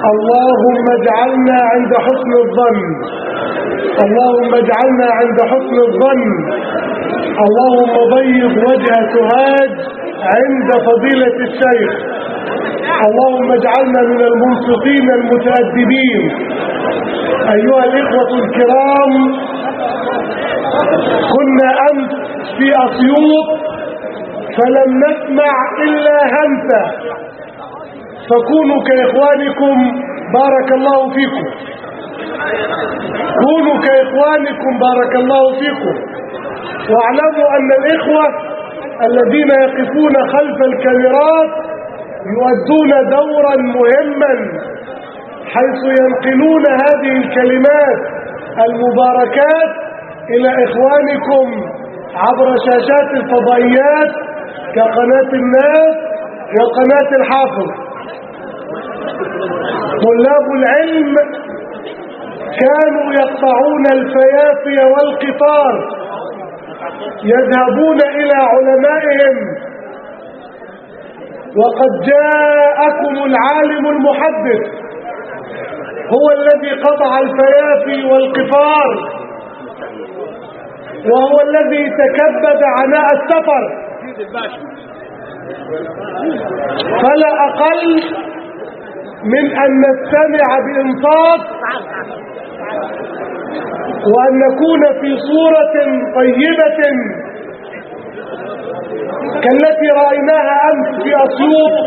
اللهم اجعلنا عند حسن الظن اللهم اجعلنا عند حسن الظن اللهم بيض وجه سهاد عند فضيلة الشيخ اللهم اجعلنا من المنصفين المتأدبين أيها الإخوة الكرام كنا أمس في أسيوط فلم نسمع إلا همسة فكونوا كإخوانكم بارك الله فيكم كونوا كإخوانكم بارك الله فيكم واعلموا أن الإخوة الذين يقفون خلف الكاميرات يؤدون دورا مهما حيث ينقلون هذه الكلمات المباركات إلى إخوانكم عبر شاشات الفضائيات كقناة الناس وقناة الحافظ طلاب العلم كانوا يقطعون الفيافي والقطار يذهبون إلى علمائهم وقد جاءكم العالم المحدث هو الذي قطع الفيافي والقفار وهو الذي تكبد عناء السفر فلا أقل من أن نستمع بإنصاف وأن نكون في صورة طيبة كالتي رأيناها أمس في أسيوط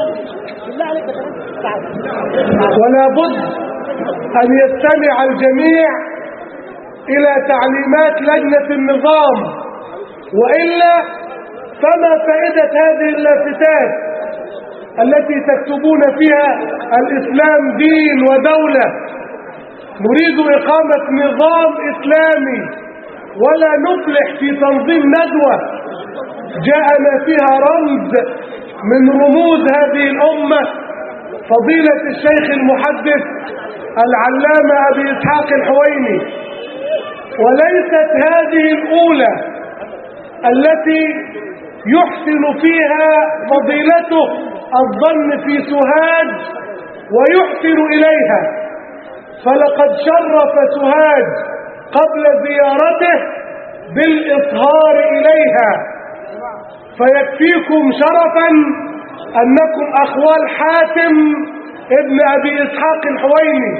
ولا بد أن يستمع الجميع إلى تعليمات لجنة النظام وإلا فما فائدة هذه اللافتات التي تكتبون فيها الإسلام دين ودولة نريد إقامة نظام إسلامي ولا نفلح في تنظيم ندوة جاءنا فيها رمز من رموز هذه الأمة فضيلة الشيخ المحدث العلامة أبي إسحاق الحويني وليست هذه الأولى التي يحسن فيها فضيلته الظن في سهاد ويحسن إليها فلقد شرف سهاد قبل زيارته بالإصهار إليها فيكفيكم شرفا أنكم أخوال حاتم ابن أبي إسحاق الحويني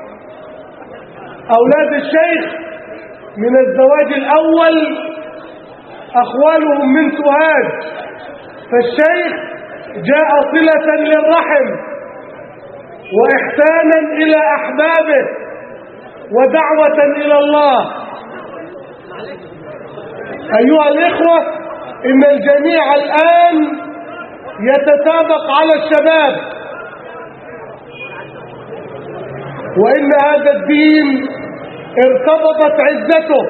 أولاد الشيخ من الزواج الأول أخوالهم من سهاد فالشيخ جاء صلة للرحم وإحسانا إلى أحبابه ودعوة إلى الله أيها الإخوة إن الجميع الآن يتسابق على الشباب وإن هذا الدين ارتبطت عزته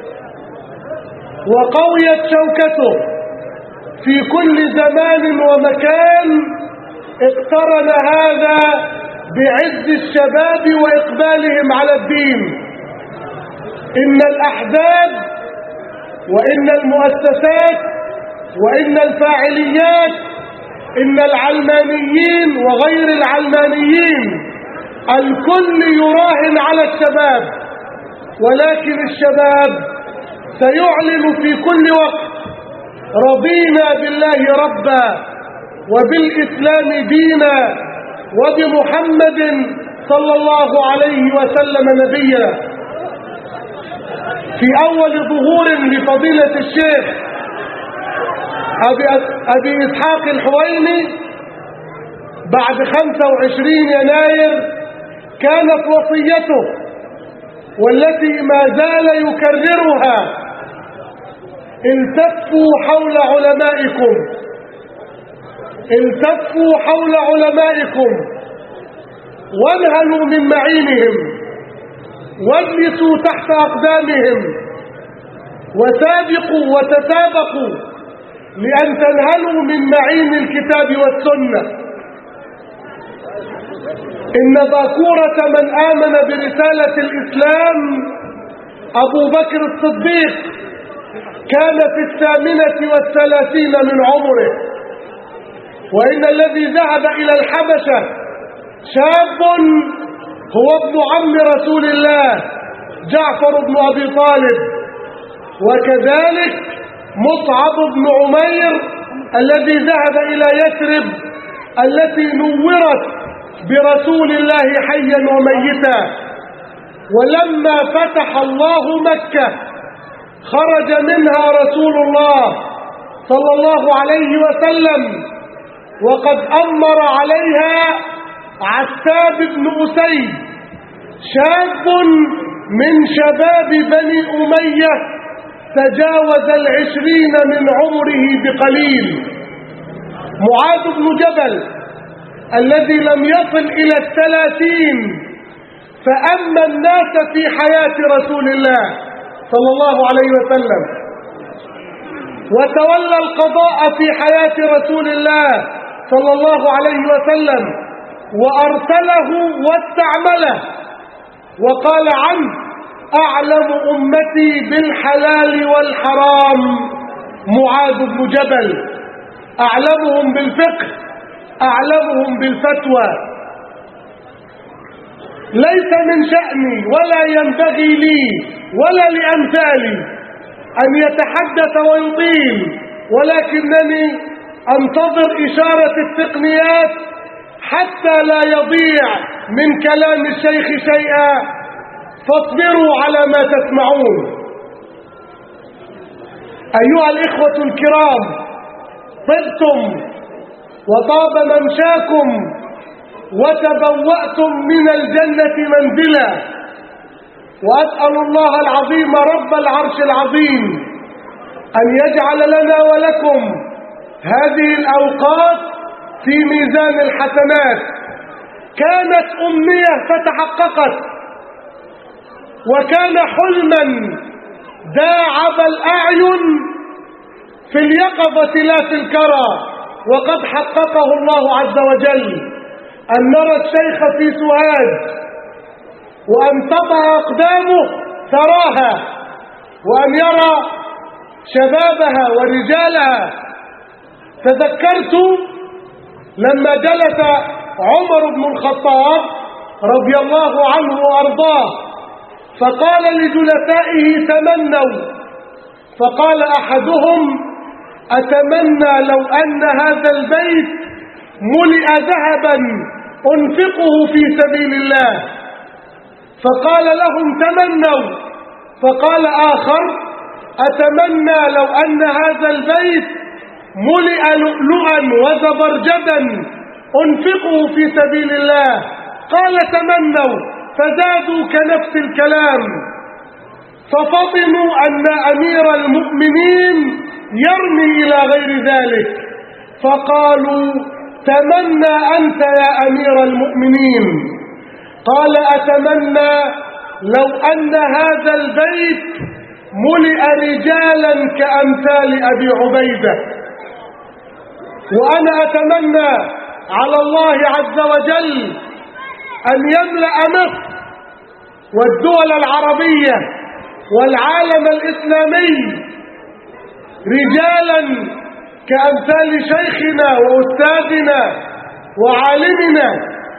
وقويت شوكته في كل زمان ومكان اقترن هذا بعز الشباب وإقبالهم على الدين إن الأحزاب وإن المؤسسات وإن الفاعليات إن العلمانيين وغير العلمانيين الكل يراهن على الشباب ولكن الشباب سيعلن في كل وقت رضينا بالله ربا وبالإسلام دينا وبمحمد صلى الله عليه وسلم نبيا في أول ظهور لفضيلة الشيخ أبي, أبي إسحاق الحويني بعد 25 يناير كانت وصيته والتي ما زال يكررها التفوا حول علمائكم التفوا حول علمائكم وانهلوا من معينهم واجلسوا تحت أقدامهم وسابقوا وتسابقوا لأن تنهلوا من معين الكتاب والسنة إن باكورة من آمن برسالة الإسلام أبو بكر الصديق كان في الثامنة والثلاثين من عمره وإن الذي ذهب إلى الحبشة شاب هو ابن عم رسول الله جعفر بن أبي طالب وكذلك مصعب بن عمير الذي ذهب إلى يثرب التي نورت برسول الله حيا وميتا ولما فتح الله مكة خرج منها رسول الله صلى الله عليه وسلم وقد أمر عليها عتاب بن أسيد شاب من شباب بني أمية تجاوز العشرين من عمره بقليل معاذ بن جبل الذي لم يصل إلى الثلاثين فأما الناس في حياة رسول الله صلى الله عليه وسلم وتولى القضاء في حياة رسول الله صلى الله عليه وسلم وأرسله واستعمله وقال عنه أعلم أمتي بالحلال والحرام معاذ بن جبل أعلمهم بالفقه أعلمهم بالفتوى ليس من شأني ولا ينبغي لي ولا لأمثالي أن يتحدث ويطيل ولكنني أنتظر إشارة التقنيات حتى لا يضيع من كلام الشيخ شيئا فاصبروا على ما تسمعون أيها الإخوة الكرام طبتم وطاب ممشاكم وتبوأتم من الجنة منزلا وأسأل الله العظيم رب العرش العظيم أن يجعل لنا ولكم هذه الأوقات في ميزان الحسنات كانت أمنية فتحققت وكان حلما داعب الأعين في اليقظة لا في الكرى وقد حققه الله عز وجل أن نرى الشيخ في سوهاج وأن تضع أقدامه ثراها وأن يرى شبابها ورجالها تذكرت لما جلس عمر بن الخطاب رضي الله عنه وأرضاه فقال لجلسائه تمنوا فقال أحدهم أتمنى لو أن هذا البيت ملئ ذهبا أنفقه في سبيل الله فقال لهم تمنوا فقال آخر أتمنى لو أن هذا البيت ملئ لؤلؤا وزبرجدا أنفقه في سبيل الله قال تمنوا فزادوا كنفس الكلام ففطنوا أن أمير المؤمنين يرمي إلى غير ذلك فقالوا تمنى أنت يا أمير المؤمنين قال أتمنى لو أن هذا البيت ملئ رجالا كأمثال أبي عبيدة وأنا أتمنى على الله عز وجل أن يملأ مصر والدول العربية والعالم الإسلامي رجالا كأمثال شيخنا وأستاذنا وعالمنا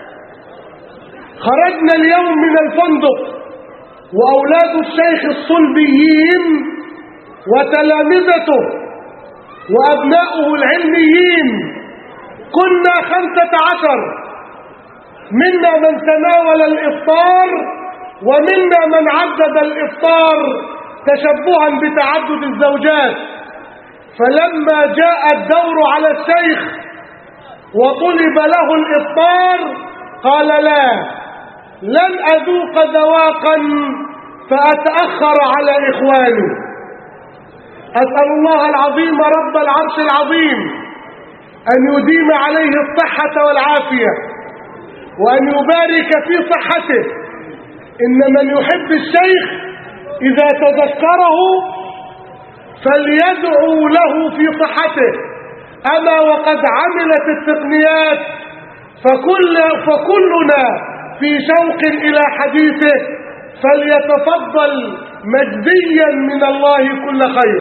خرجنا اليوم من الفندق وأولاد الشيخ الصلبيين وتلامذته وأبناؤه العلميين كنا خمسة عشر منا من تناول الإفطار ومنا من عدد الإفطار تشبها بتعدد الزوجات فلما جاء الدور على الشيخ وطلب له الإفطار قال لا لن أذوق ذواقا فأتأخر على إخواني أسأل الله العظيم رب العرش العظيم أن يديم عليه الصحة والعافية وأن يبارك في صحته إن من يحب الشيخ إذا تذكره فليدعوا له في صحته أما وقد عملت التقنيات فكل فكلنا في شوق إلى حديثه فليتفضل مجديا من الله كل خير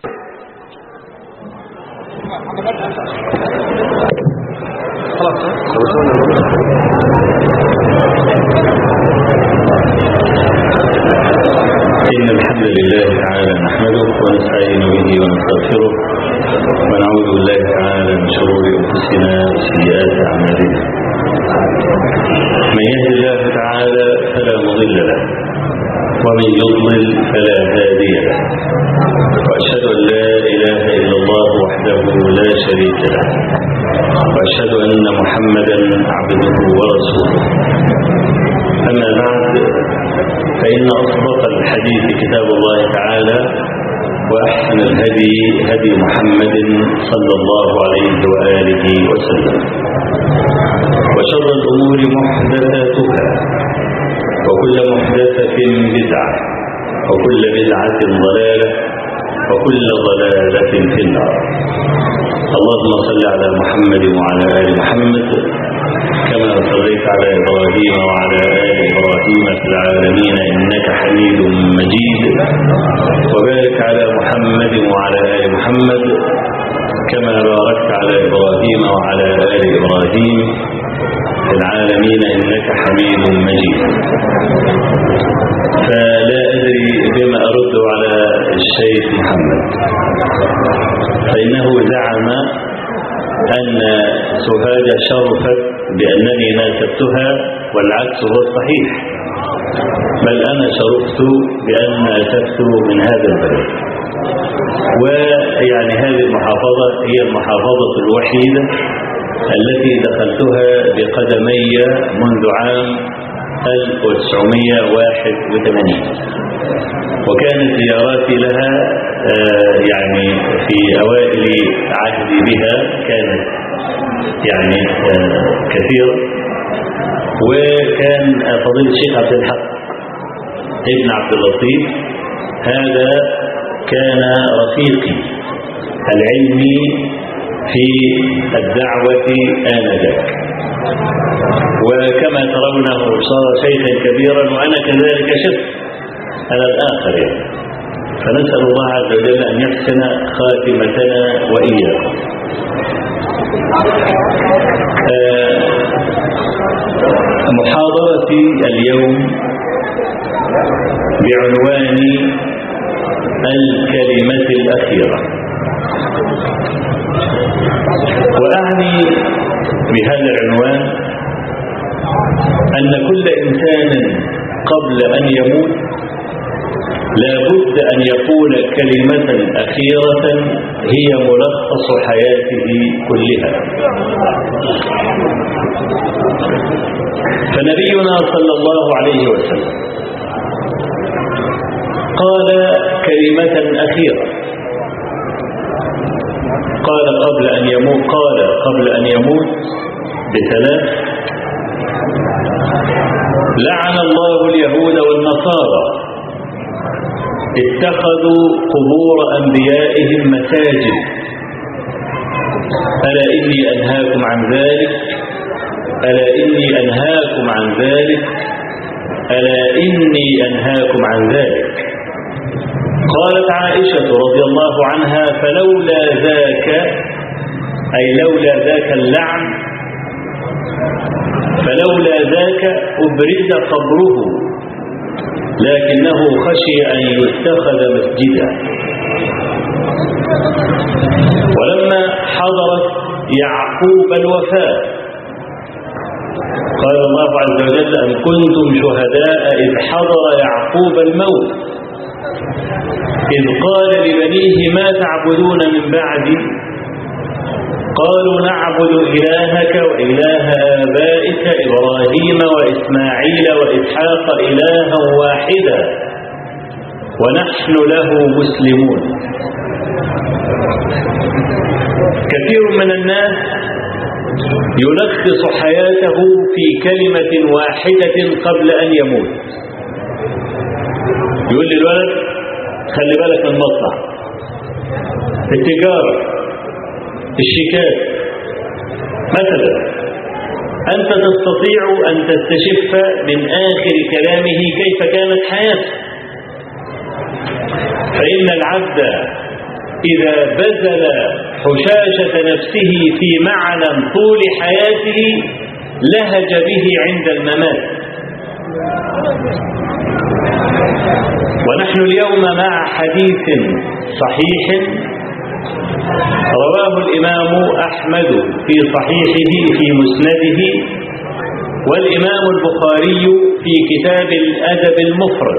خلاص الحمد لله تعالى نحمده ونستعين به ونستغفره ونعوذ بالله تعالى من شرور انفسنا وسيئات اعمالنا من يهد الله تعالى فلا مضل له ومن يضلل فلا هادي له واشهد ان لا اله الا الله وحده لا شريك له واشهد ان محمدا عبده ورسوله اما بعد فإن أصدق الحديث كتاب الله تعالى وأحسن الهدي هدي محمد صلى الله عليه وآله وسلم وشر الأمور محدثاتها وكل محدثة بدعة وكل بدعة ضلالة وكل ضلالة في النار اللهم صل على محمد وعلى آل محمد كما صليت على إبراهيم وعلى آل إبراهيم في العالمين إنك حميد مجيد وبارك على محمد وعلى آل محمد كما باركت على إبراهيم وعلى آل إبراهيم في العالمين إنك حميد مجيد فلا أدري بما أرد على الشيخ محمد فإنه زعم أن سهاد شرفت بأنني ناسبتها والعكس هو الصحيح بل أنا شرفت بأن ناسبت من هذا البلد ويعني هذه المحافظة هي المحافظة الوحيدة التي دخلتها بقدمي منذ عام 1981 وكانت زياراتي لها يعني في أوائل عهدي بها كانت يعني كثيرة وكان فضيلة الشيخ عبد الحق ابن عبد اللطيف هذا كان رفيقي العلمي في الدعوة آنذاك وكما ترونه صار شيخا كبيرا وأنا كذلك شف على الآخر يعني فنسأل الله عز وجل أن يحسن خاتمتنا وإياكم محاضرتي اليوم بعنوان الكلمة الأخيرة وأعني بهذا العنوان أن كل إنسان قبل أن يموت لا بد أن يقول كلمة أخيرة هي ملخص حياته كلها فنبينا صلى الله عليه وسلم قال كلمة أخيرة قال قبل أن يموت قال قبل أن يموت بثلاث لعن الله اليهود والنصارى اتخذوا قبور أنبيائهم مساجد ألا إني أنهاكم عن ذلك ألا إني أنهاكم عن ذلك ألا إني أنهاكم عن ذلك قالت عائشة رضي الله عنها فلولا ذاك أي لولا ذاك اللعن فلولا ذاك أبرز قبره لكنه خشي أن يتخذ مسجدا ولما حضرت يعقوب الوفاة قال الله عز وجل أن كنتم شهداء إذ حضر يعقوب الموت إذ قال لبنيه ما تعبدون من بعدي قالوا نعبد إلهك وإله آبائك إبراهيم وإسماعيل وإسحاق إلها واحدا ونحن له مسلمون كثير من الناس يلخص حياته في كلمة واحدة قبل أن يموت يقول للولد خلي بالك من المصنع التجارة الشيكات مثلا أنت تستطيع أن تستشف من آخر كلامه كيف كانت حياته فإن العبد إذا بذل حشاشة نفسه في معنى طول حياته لهج به عند الممات ونحن اليوم مع حديث صحيح رواه الإمام أحمد في صحيحه في مسنده والإمام البخاري في كتاب الأدب المفرد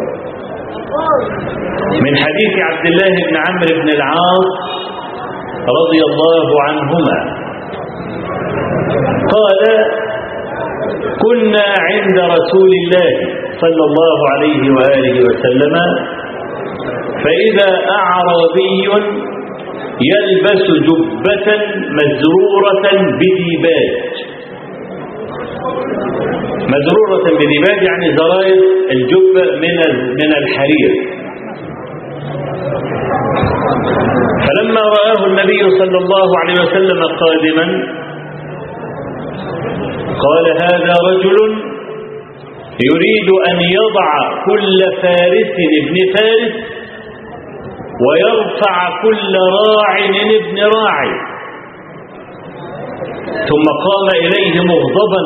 من حديث عبد الله بن عمرو بن العاص رضي الله عنهما قال كنا عند رسول الله صلى الله عليه وآله وسلم فإذا أعرابي يلبس جبة مزرورة بديباج مزرورة بديباج يعني زراير الجبة من من الحرير فلما رآه النبي صلى الله عليه وسلم قادما قال هذا رجل يريد أن يضع كل فارس ابن فارس ويرفع كل راع ابن راعي ثم قام إليه مغضبا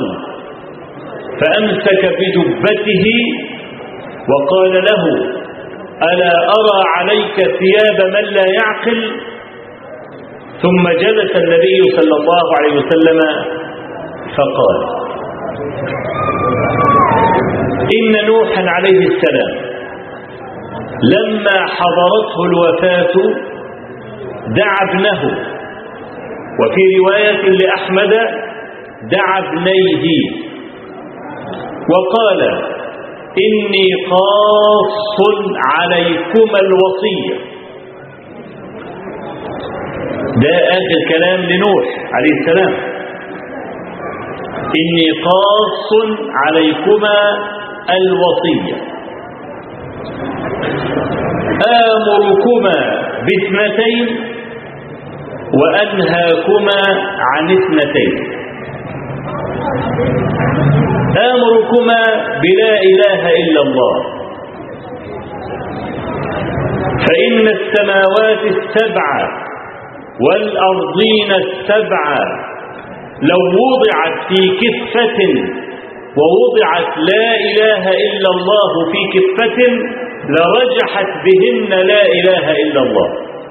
فأمسك بجبته وقال له ألا أرى عليك ثياب من لا يعقل ثم جلس النبي صلى الله عليه وسلم فقال إن نوحا عليه السلام لما حضرته الوفاة دعا ابنه وفي رواية لأحمد دعا ابنيه وقال إني قاص عليكما الوصية ده آخر كلام لنوح عليه السلام إني قاص عليكما الوصية آمركما باثنتين وأنهاكما عن اثنتين آمركما بلا إله إلا الله فإن السماوات السبع والأرضين السبع لو وضعت في كفة ووضعت لا إله إلا الله في كفة لرجحت بهن لا إله إلا الله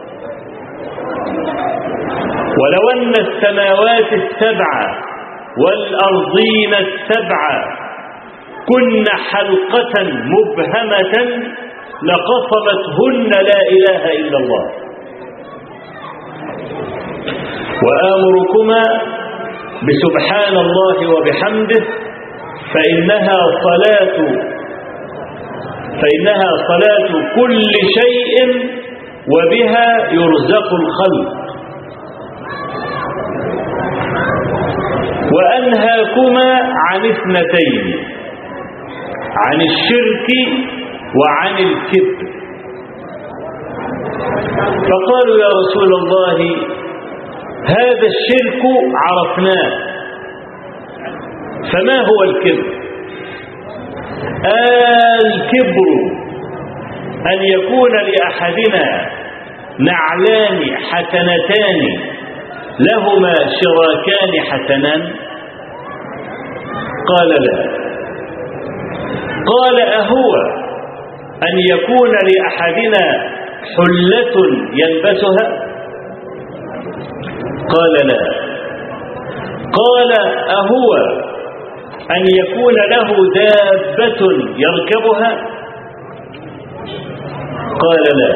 ولو أن السماوات السبع والأرضين السبع كن حلقة مبهمة لقصمتهن لا إله إلا الله وآمركما بسبحان الله وبحمده فإنها صلاة فإنها صلاة كل شيء وبها يرزق الخلق وأنهاكما عن اثنتين عن الشرك وعن الكبر فقالوا يا رسول الله هذا الشرك عرفناه فما هو الكبر الكبر أن يكون لأحدنا نعلان حسنتان لهما شراكان حسنان قال لا قال أهو أن يكون لأحدنا حلة يلبسها قال لا قال أهو أن يكون له دابة يركبها قال لا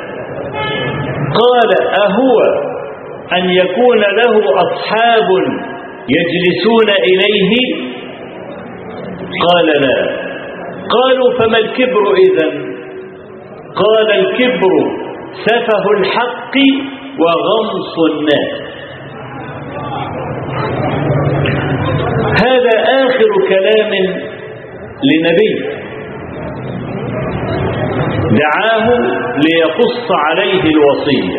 قال أهو أن يكون له أصحاب يجلسون إليه قال لا قالوا فما الكبر إذن قال الكبر سفه الحق وغمص الناس هذا آخر كلام لنبي دعاه ليقص عليه الوصية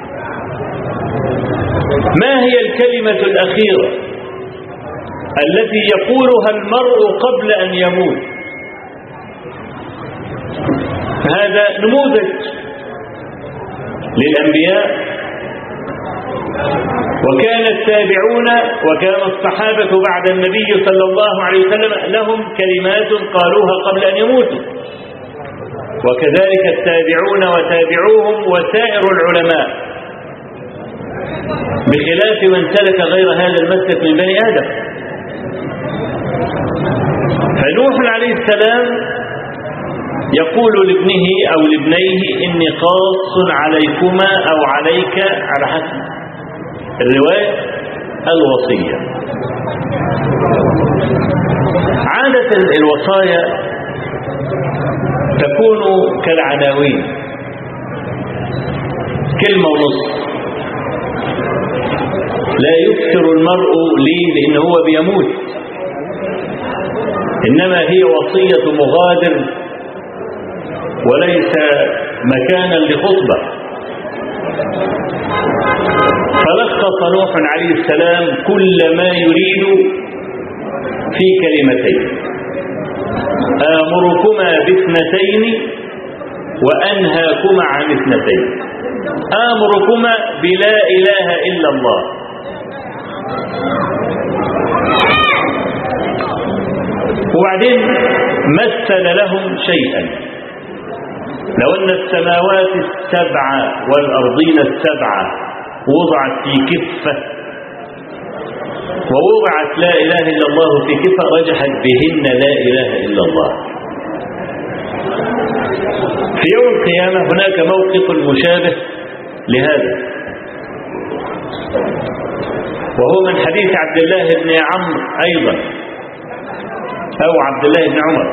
ما هي الكلمة الأخيرة التي يقولها المرء قبل أن يموت هذا نموذج للأنبياء وكان التابعون وكان الصحابة بعد النبي صلى الله عليه وسلم لهم كلمات قالوها قبل أن يموتوا وكذلك التابعون وتابعوهم وسائر العلماء بخلاف من سلك غير هذا المسلك من بني آدم فنوح عليه السلام يقول لابنه أو لابنيه إني قاص عليكما أو عليك على حسب الرواية الوصية عادة الوصايا تكون كالعناوين كلمة ونص لا يكثر المرء ليه لأن هو بيموت إنما هي وصية مغادر وليس مكانا لخطبة فلخص نوح عليه السلام كل ما يريد في كلمتين آمركما باثنتين وأنهاكما عن اثنتين آمركما بلا إله إلا الله وبعدين مثل لهم شيئا لو أن السماوات السبعة والأرضين السبعة وضعت في كفة ووضعت لا إله إلا الله في كفة رجحت بهن لا إله إلا الله في يوم القيامة هناك موقف مشابه لهذا وهو من حديث عبد الله بن عمرو أيضا أو عبد الله بن عمر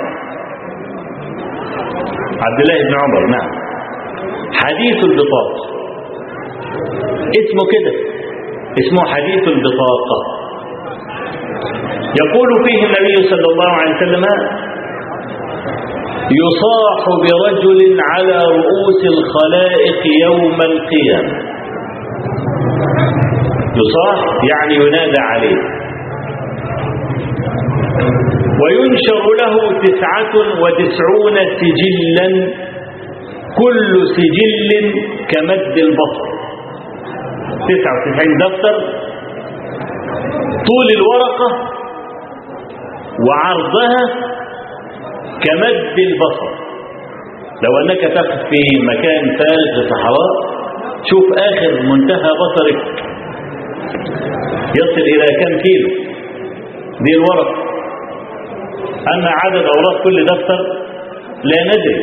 عبد الله بن عمر نعم حديث البطاقة اسمه كده اسمه حديث البطاقة يقول فيه النبي صلى الله عليه وسلم يصاح برجل على رؤوس الخلائق يوم القيامة يصاح يعني ينادى عليه وينشر له تسعة وتسعون سجلا كل سجل كمد البصر تسعة وتسعين دفتر طول الورقة وعرضها كمد البصر لو أنك تقف في مكان فارغ في صحراء شوف آخر منتهى بصرك يصل إلى كم كيلو دي الورقة أما عدد أوراق كل دفتر لا ندري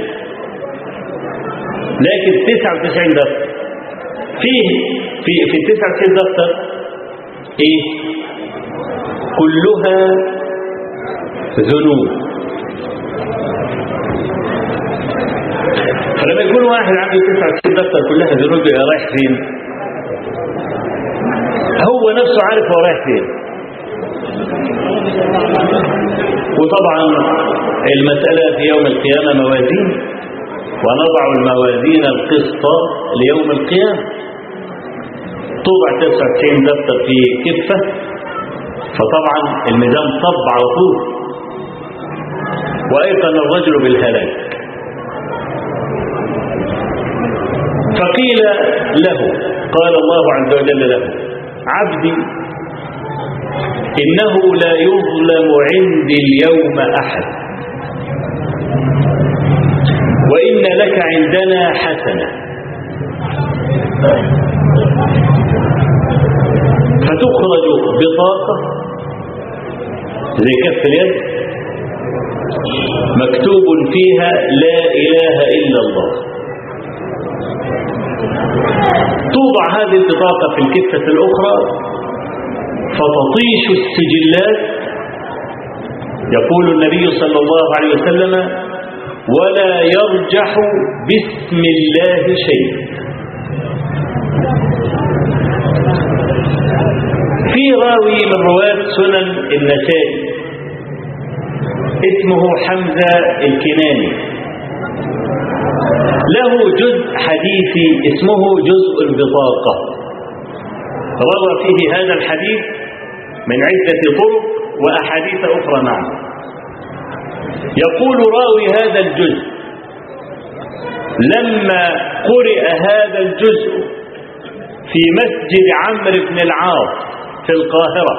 لكن 99 دفتر فيه في في ال 99 دفتر ايه كلها ذنوب فلما يكون واحد عنده 99 دفتر كلها ذنوب يبقى رايح فين هو نفسه عارف هو رايح فين وطبعا المسألة في يوم القيامة موازين ونضع الموازين القسط ليوم القيامة توضع 99 دفتر في كفة فطبعا الميزان صب على طول وأيقن الرجل بالهلاك فقيل له قال الله عز وجل له عبدي إنه لا يظلم عندي اليوم أحد وإن لك عندنا حسنة فتخرج بطاقة زي كف اليد مكتوب فيها لا إله إلا الله توضع هذه البطاقة في الكفة الأخرى فتطيش السجلات يقول النبي صلى الله عليه وسلم ولا يرجح باسم الله شيء في راوي من رواة سنن النسائي اسمه حمزة الكناني له جزء حديثي اسمه جزء البطاقة روى فيه هذا الحديث من عدة طرق وأحاديث أخرى معه يقول راوي هذا الجزء لما قرئ هذا الجزء في مسجد عمرو بن العاص في القاهرة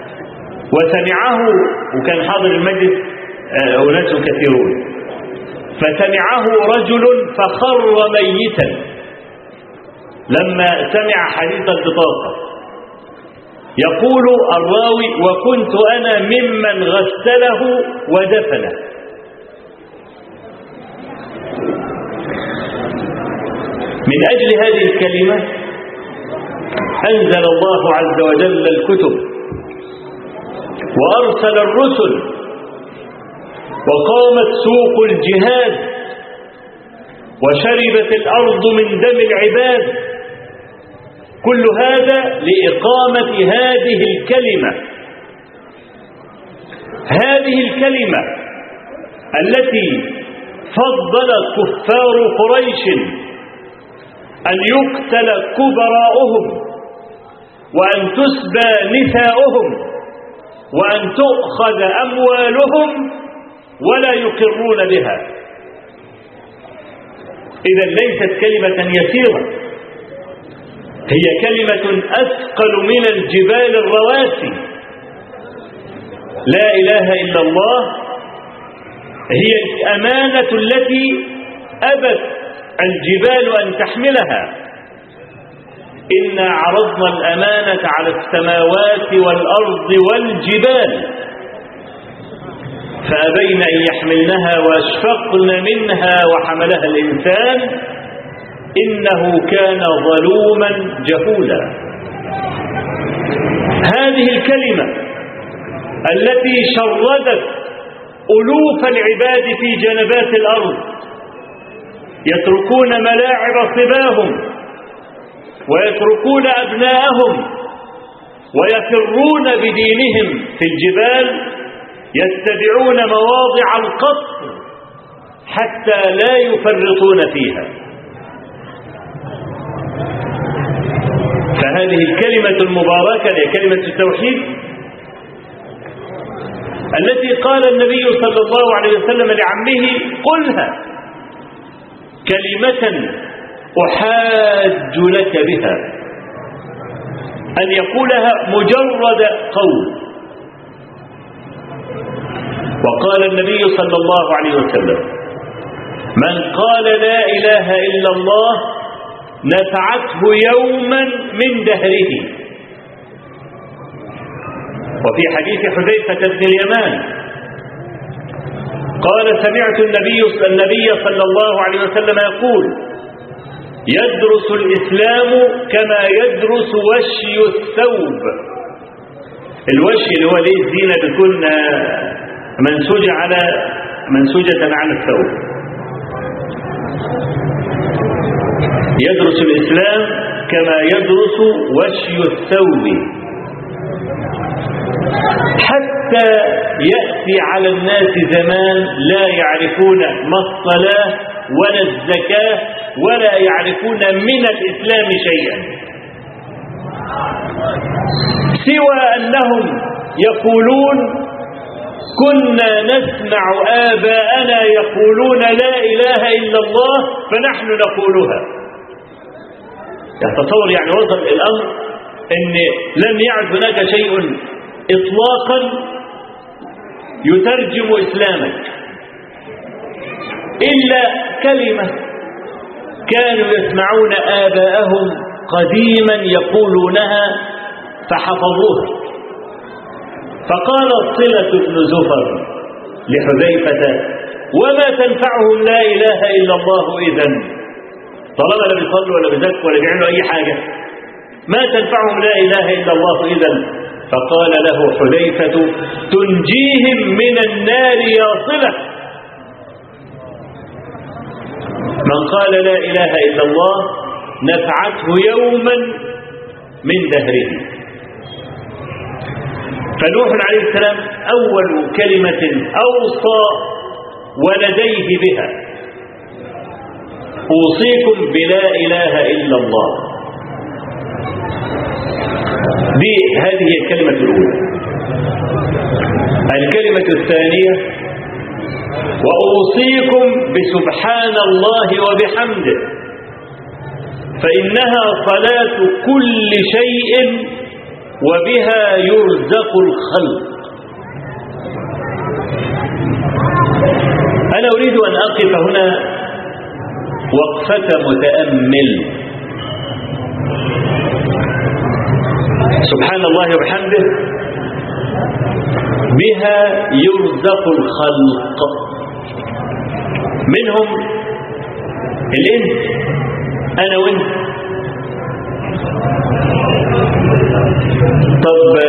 وسمعه وكان حاضر المجلس أناس كثيرون فسمعه رجل فخر ميتا لما سمع حديث البطاقة يقول الراوي وكنت أنا ممن غسله ودفنه من أجل هذه الكلمة أنزل الله عز وجل الكتب وأرسل الرسل وقامت سوق الجهاد وشربت الأرض من دم العباد كل هذا لإقامة هذه الكلمة هذه الكلمة التي فضل كفار قريش أن يقتل كبراؤهم وأن تسبى نساؤهم وأن تؤخذ أموالهم ولا يقرون بها إذا ليست كلمة يسيرة هي كلمة أثقل من الجبال الرواسي لا إله إلا الله هي الأمانة التي أبت الجبال أن تحملها إنا عرضنا الأمانة على السماوات والأرض والجبال فأبين أن يحملنها وأشفقن منها وحملها الإنسان إنه كان ظلوما جهولا هذه الكلمة التي شردت ألوف العباد في جنبات الأرض يتركون ملاعب صباهم ويتركون أبناءهم ويفرون بدينهم في الجبال يتبعون مواضع القصر حتى لا يفرطون فيها فهذه الكلمة المباركة هي كلمة التوحيد التي قال النبي صلى الله عليه وسلم لعمه قلها كلمة أحاج لك بها أن يقولها مجرد قول وقال النبي صلى الله عليه وسلم من قال لا إله إلا الله نفعته يوما من دهره وفي حديث حذيفة بن اليمان قال سمعت النبي النبي صلى الله عليه وسلم يقول يدرس الإسلام كما يدرس وشي الثوب الوشي اللي هو ليه الزينة بتكون منسوجة على منسوجة على الثوب يدرس الإسلام كما يدرس وشي الثوب حتى يأتي على الناس زمان لا يعرفون ما الصلاة ولا الزكاة ولا يعرفون من الإسلام شيئا سوى أنهم يقولون كنا نسمع آباءنا يقولون لا إله إلا الله فنحن نقولها تصور يعني وصل الأمر أن لم يعد هناك شيء إطلاقا يترجم إسلامك إلا كلمة كانوا يسمعون آباءهم قديما يقولونها فحفظوها فقال صلة بن زفر لحذيفة وما تنفعهم لا إله إلا الله إذن طالما لا بيصلوا ولا بيزكوا ولا بيعملوا أي حاجة ما تنفعهم لا إله إلا الله إذا فقال له حذيفة تنجيهم من النار يا صلة من قال لا إله إلا الله نفعته يوما من دهره فنوح عليه السلام أول كلمة أوصى ولديه بها أوصيكم بلا إله إلا الله دي هذه الكلمة الأولى الكلمة الثانية وأوصيكم بسبحان الله وبحمده فإنها صلاة كل شيء وبها يرزق الخلق ألا أريد أن أقف هنا وقفة متأمل سبحان الله وبحمده بها يرزق الخلق منهم الانس انا وانت طب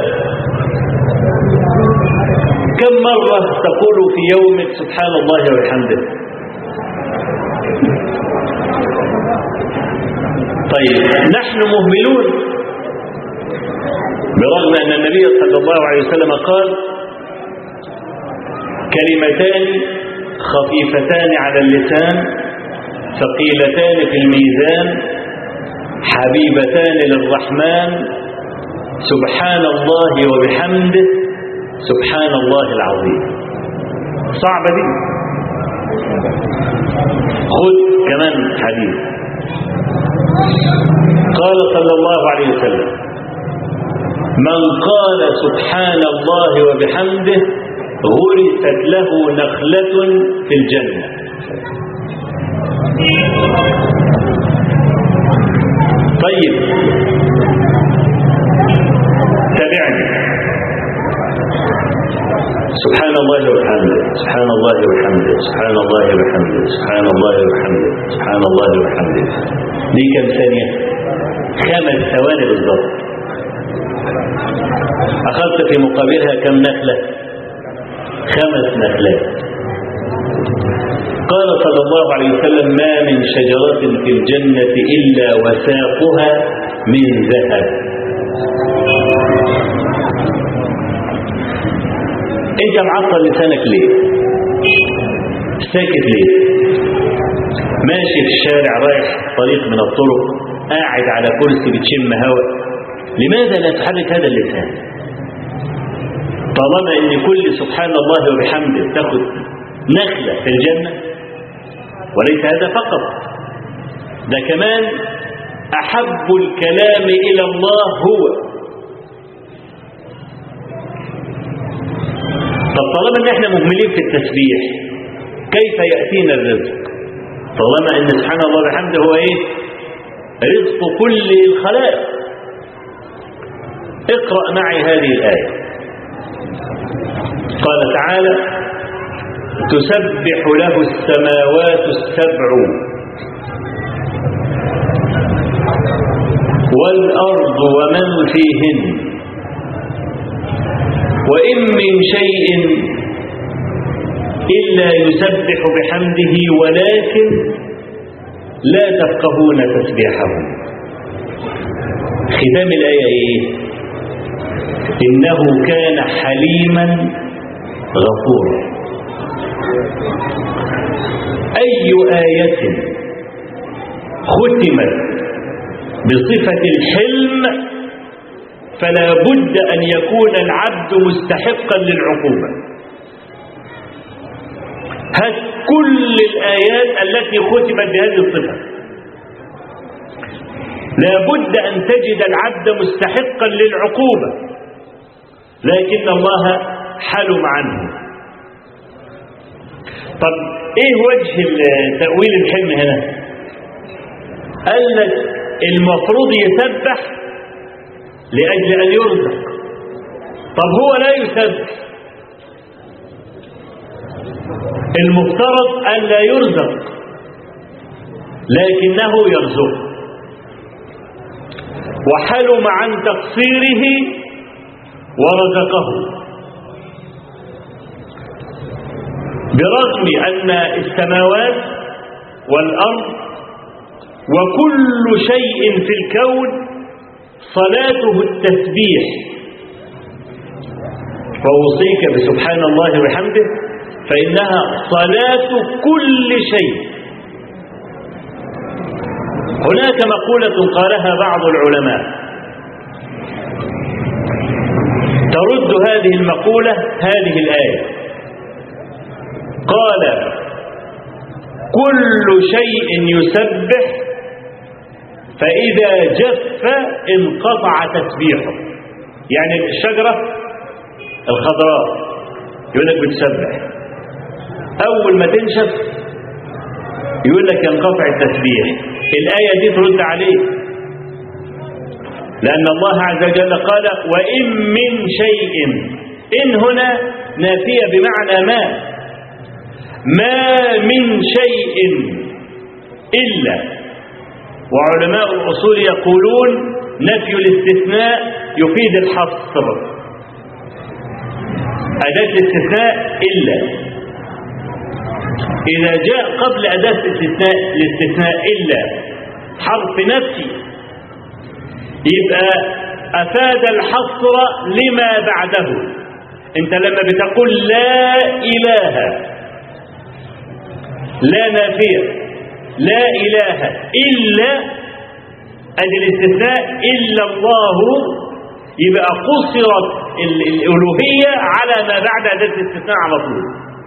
كم مرة تقول في يومك سبحان الله وبحمده طيب نحن مهملون برغم أن النبي صلى الله عليه وسلم قال كلمتان خفيفتان على اللسان ثقيلتان في الميزان حبيبتان للرحمن سبحان الله وبحمده سبحان الله العظيم صعبة دي خذ كمان حديث قال صلى الله عليه وسلم من قال سبحان الله وبحمده غرست له نخلة في الجنة طيب تابعني سبحان الله وبحمده سبحان الله وبحمده سبحان الله وبحمده سبحان الله وبحمده سبحان الله وبحمده دي كم ثانية خمس ثواني بالضبط أخذت في مقابلها كم نخلة خمس نخلات قال صلى الله عليه وسلم ما من شجرة في الجنة إلا وساقها من ذهب انت معطل لسانك ليه ساكت ليه ماشي في الشارع رايح طريق من الطرق قاعد على كرسي بتشم هواء لماذا لا تحرك هذا اللسان طالما ان كل سبحان الله وبحمده تاخد نخلة في الجنة وليس هذا فقط ده كمان أحب الكلام إلى الله هو طب طالما ان احنا مهملين في التسبيح كيف يأتينا الرزق طالما ان سبحان الله وبحمده هو ايه رزق كل الخلائق اقرأ معي هذه الآية قال تعالى تسبح له السماوات السبع والأرض ومن فيهن وإن من شيء إلا يسبح بحمده ولكن لا تفقهون تسبيحهم ختام الآية إيه إنه كان حليما غفورا أي آية ختمت بصفة الحلم فلا بد أن يكون العبد مستحقا للعقوبة هات كل الآيات التي ختمت بهذه الصفة لا بد أن تجد العبد مستحقا للعقوبة لكن الله حلم عنه طب ايه وجه تأويل الحلم هنا قال لك المفروض يسبح لأجل أن يرزق طب هو لا يسبح المفترض أن لا يرزق لكنه يرزق وحلم عن تقصيره ورزقه برغم أن السماوات والأرض وكل شيء في الكون صلاته التسبيح فأوصيك بسبحان الله وبحمده فإنها صلاة كل شيء هناك مقولة قالها بعض العلماء ترد هذه المقولة هذه الآية قال كل شيء يسبح فإذا جف انقطع تسبيحه يعني الشجرة الخضراء يقول لك بتسبح أول ما تنشف يقول لك ينقطع التسبيح الآية دي ترد عليه لأن الله عز وجل قال وإن من شيء إن هنا نافية بمعنى ما ما من شيء إلا وعلماء الأصول يقولون نفي الاستثناء يفيد الحصر أداة الاستثناء إلا إذا جاء قبل أداة الاستثناء الاستثناء إلا حرف نفي يبقى أفاد الحصر لما بعده أنت لما بتقول لا إله لا نافية لا إله إلا أدي الاستثناء إلا الله يبقى قصرت الألوهية على ما بعد أداة الاستثناء على طول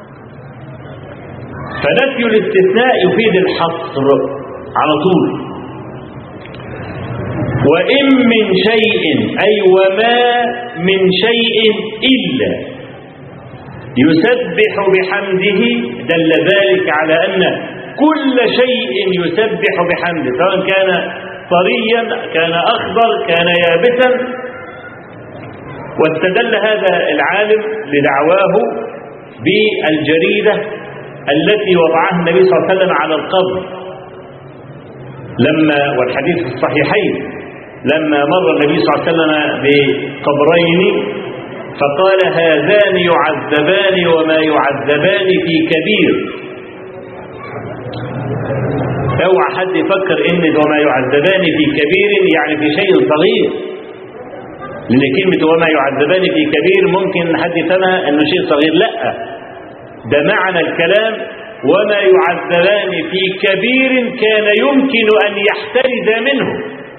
فنفي الاستثناء يفيد الحصر على طول وإن من شيء أي وما من شيء إلا يسبح بحمده دل ذلك على أن كل شيء يسبح بحمده سواء كان طريا كان أخضر كان يابسا واستدل هذا العالم لدعواه بالجريدة التي وضعها النبي صلى الله عليه وسلم على القبر لما والحديث في الصحيحين لما مر النبي صلى الله عليه وسلم بقبرين فقال هذان يعذبان وما يعذبان في كبير اوعى حد يفكر ان وما يعذبان في كبير يعني في شيء صغير لان كلمه وما يعذبان في كبير ممكن حد يفهمها انه شيء صغير لا ده معنى الكلام وما يعذبان في كبير كان يمكن ان يحترز منه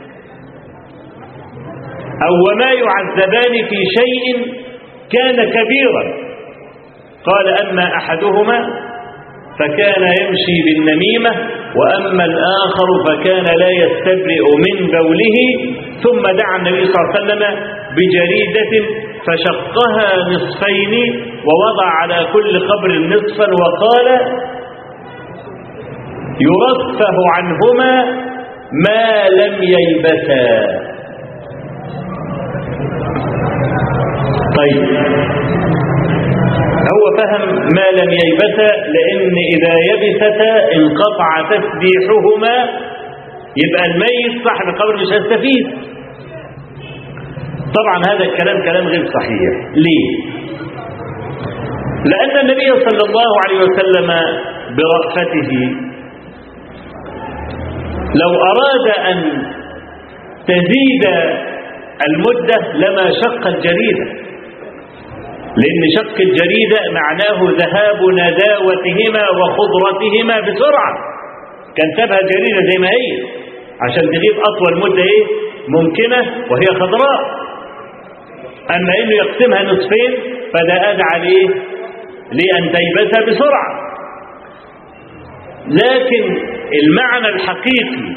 او وما يعذبان في شيء كان كبيرا قال اما احدهما فكان يمشي بالنميمة وأما الآخر فكان لا يستبرئ من بوله ثم دعا النبي صلى الله عليه وسلم بجريدة فشقها نصفين ووضع على كل قبر نصفا وقال يرفه عنهما ما لم ييبسا طيب هو فهم ما لم ييبسا لأن إذا يبستا انقطع تسبيحهما يبقى الميت صاحب القبر مش هيستفيد طبعا هذا الكلام كلام غير صحيح ليه لأن النبي صلى الله عليه وسلم برأفته لو أراد أن تزيد المدة لما شق الجريدة لأن شق الجريدة معناه ذهاب نداوتهما وخضرتهما بسرعة كان سابها جريدة زي ما هي عشان تغيب أطول مدة إيه ممكنة وهي خضراء أما إنه يقسمها نصفين فده أدعى لإيه لأن تيبسها بسرعة لكن المعنى الحقيقي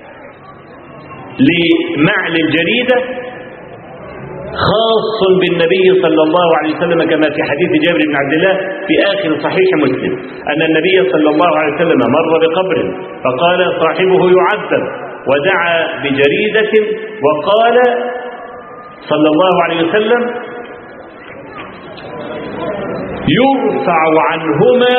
لمعنى الجريدة خاص بالنبي صلى الله عليه وسلم كما في حديث جابر بن عبد الله في آخر صحيح مسلم أن النبي صلى الله عليه وسلم مر بقبر فقال صاحبه يعذب ودعا بجريدة وقال صلى الله عليه وسلم يرفع عنهما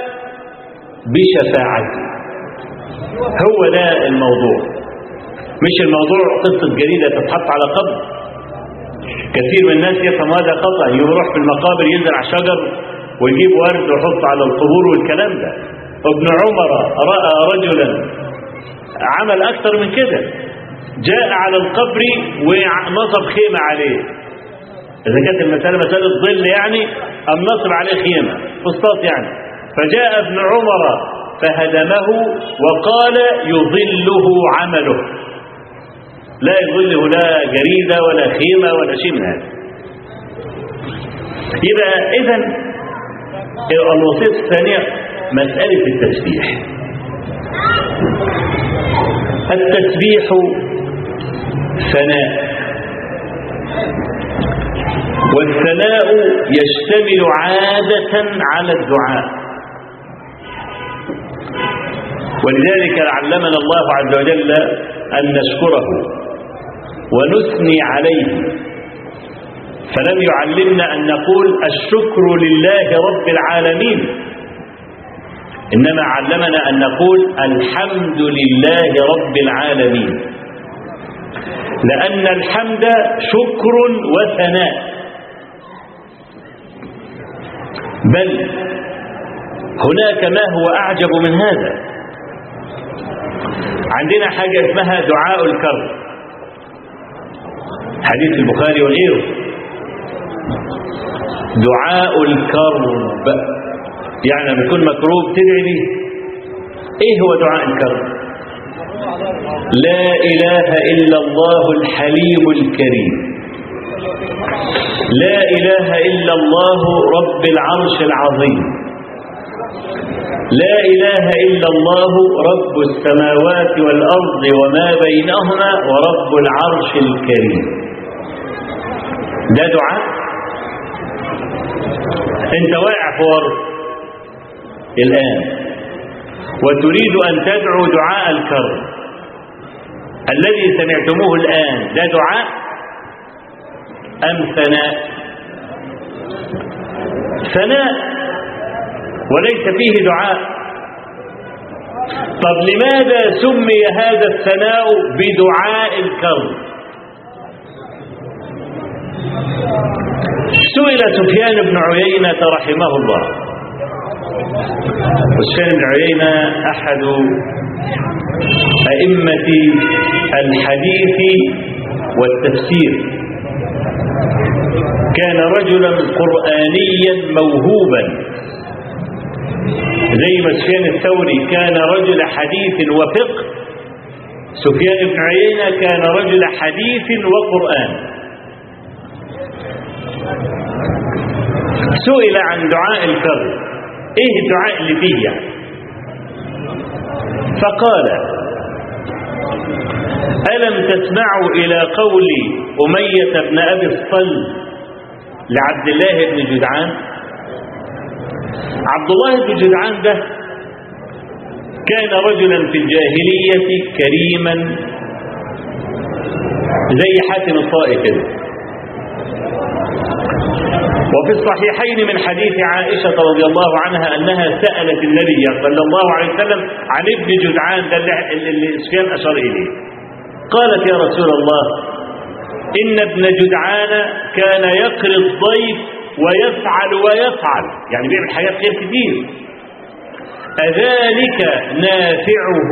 بشفاعته هو ده الموضوع مش الموضوع قصة جريدة تتحط على قبر كثير من الناس يفهم هذا خطأ يروح في المقابر يزرع شجر ويجيب ورد ويحط على القبور والكلام ده ابن عمر رأى رجلا عمل أكثر من كده جاء على القبر ونصب خيمة عليه إذا كانت المسألة مسألة ظل يعني أم نصب عليه خيمة فسطاط يعني فجاء ابن عمر فهدمه وقال يظله عمله لا يظله لا جريدة ولا خيمة ولا شيء من هذا يبقى إذا الوصية الثانية مسألة التسبيح التسبيح ثناء والثناء يشتمل عادة على الدعاء ولذلك علمنا الله عز وجل أن نشكره ونثني عليه فلم يعلمنا أن نقول الشكر لله رب العالمين إنما علمنا أن نقول الحمد لله رب العالمين لأن الحمد شكر وثناء بل هناك ما هو أعجب من هذا عندنا حاجة اسمها دعاء الكرب حديث البخاري وغيره دعاء الكرب يعني لما يكون مكروب تدعي ليه ايه هو دعاء الكرب لا اله الا الله الحليم الكريم لا اله الا الله رب العرش العظيم لا اله الا الله رب السماوات والارض وما بينهما ورب العرش الكريم ده دعاء انت واقع في ورط الآن وتريد أن تدعو دعاء الكرب الذي سمعتموه الآن ده دعاء أم ثناء ثناء وليس فيه دعاء طب لماذا سمي هذا الثناء بدعاء الكرب سئل سفيان بن عيينة رحمه الله وسفيان بن عيينة أحد أئمة الحديث والتفسير كان رجلا قرآنيا موهوبا زي ما سفيان الثوري كان رجل حديث وفقه سفيان بن عيينة كان رجل حديث وقرآن سئل عن دعاء الكرب ايه الدعاء اللي فيه يعني فقال ألم تسمعوا إلى قول أمية بن أبي الصل لعبد الله بن جدعان عبد الله بن جدعان ده كان رجلا في الجاهلية كريما زي حاتم الطائي كده وفي الصحيحين من حديث عائشة رضي الله عنها أنها سألت النبي صلى الله عليه وسلم عن ابن جدعان ده اللي اللي سفيان أشار إليه قالت يا رسول الله إن ابن جدعان كان يقري الضيف ويفعل ويفعل يعني بيعمل حاجات خير كتير أذلك نافعه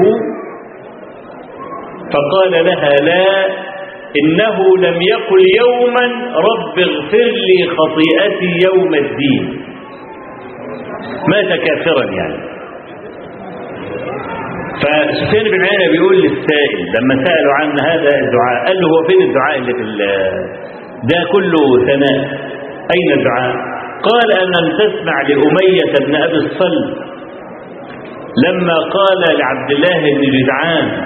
فقال لها لا إنه لم يقل يوما رب اغفر لي خطيئتي يوم الدين مات كافرا يعني فسفيان بن عيينة بيقول للسائل لما سألوا عن هذا الدعاء قال له هو فين الدعاء اللي في ده كله ثناء أين الدعاء قال ألم تسمع لأمية بن أبي الصلب لما قال لعبد الله بن جدعان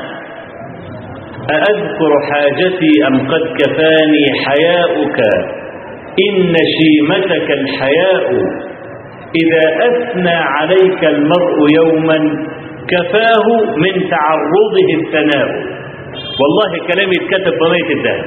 أأذكر حاجتي أم قد كفاني حياؤك إن شيمتك الحياء إذا أثنى عليك المرء يوما كفاه من تعرضه الثناء والله كلامي اتكتب بمية الدهب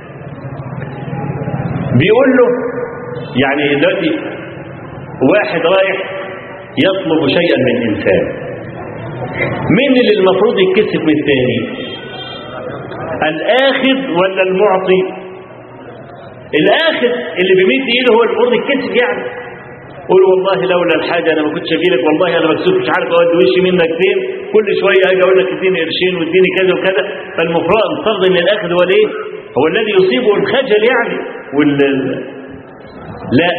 بيقول له يعني دلوقتي واحد رايح يطلب شيئا من إنسان مين اللي المفروض يتكسب من الثاني الآخذ ولا المعطي الآخذ اللي بيمد ايده هو المفروض يتكسب يعني قول والله لولا الحاجة أنا ما كنتش أجي لك والله أنا مكسوف مش عارف أودي وشي منك فين كل شوية أجي أقول لك اديني قرشين واديني كذا وكذا فالمفروض المفترض إن الآخذ هو الإيه؟ هو الذي يصيبه الخجل يعني وال لا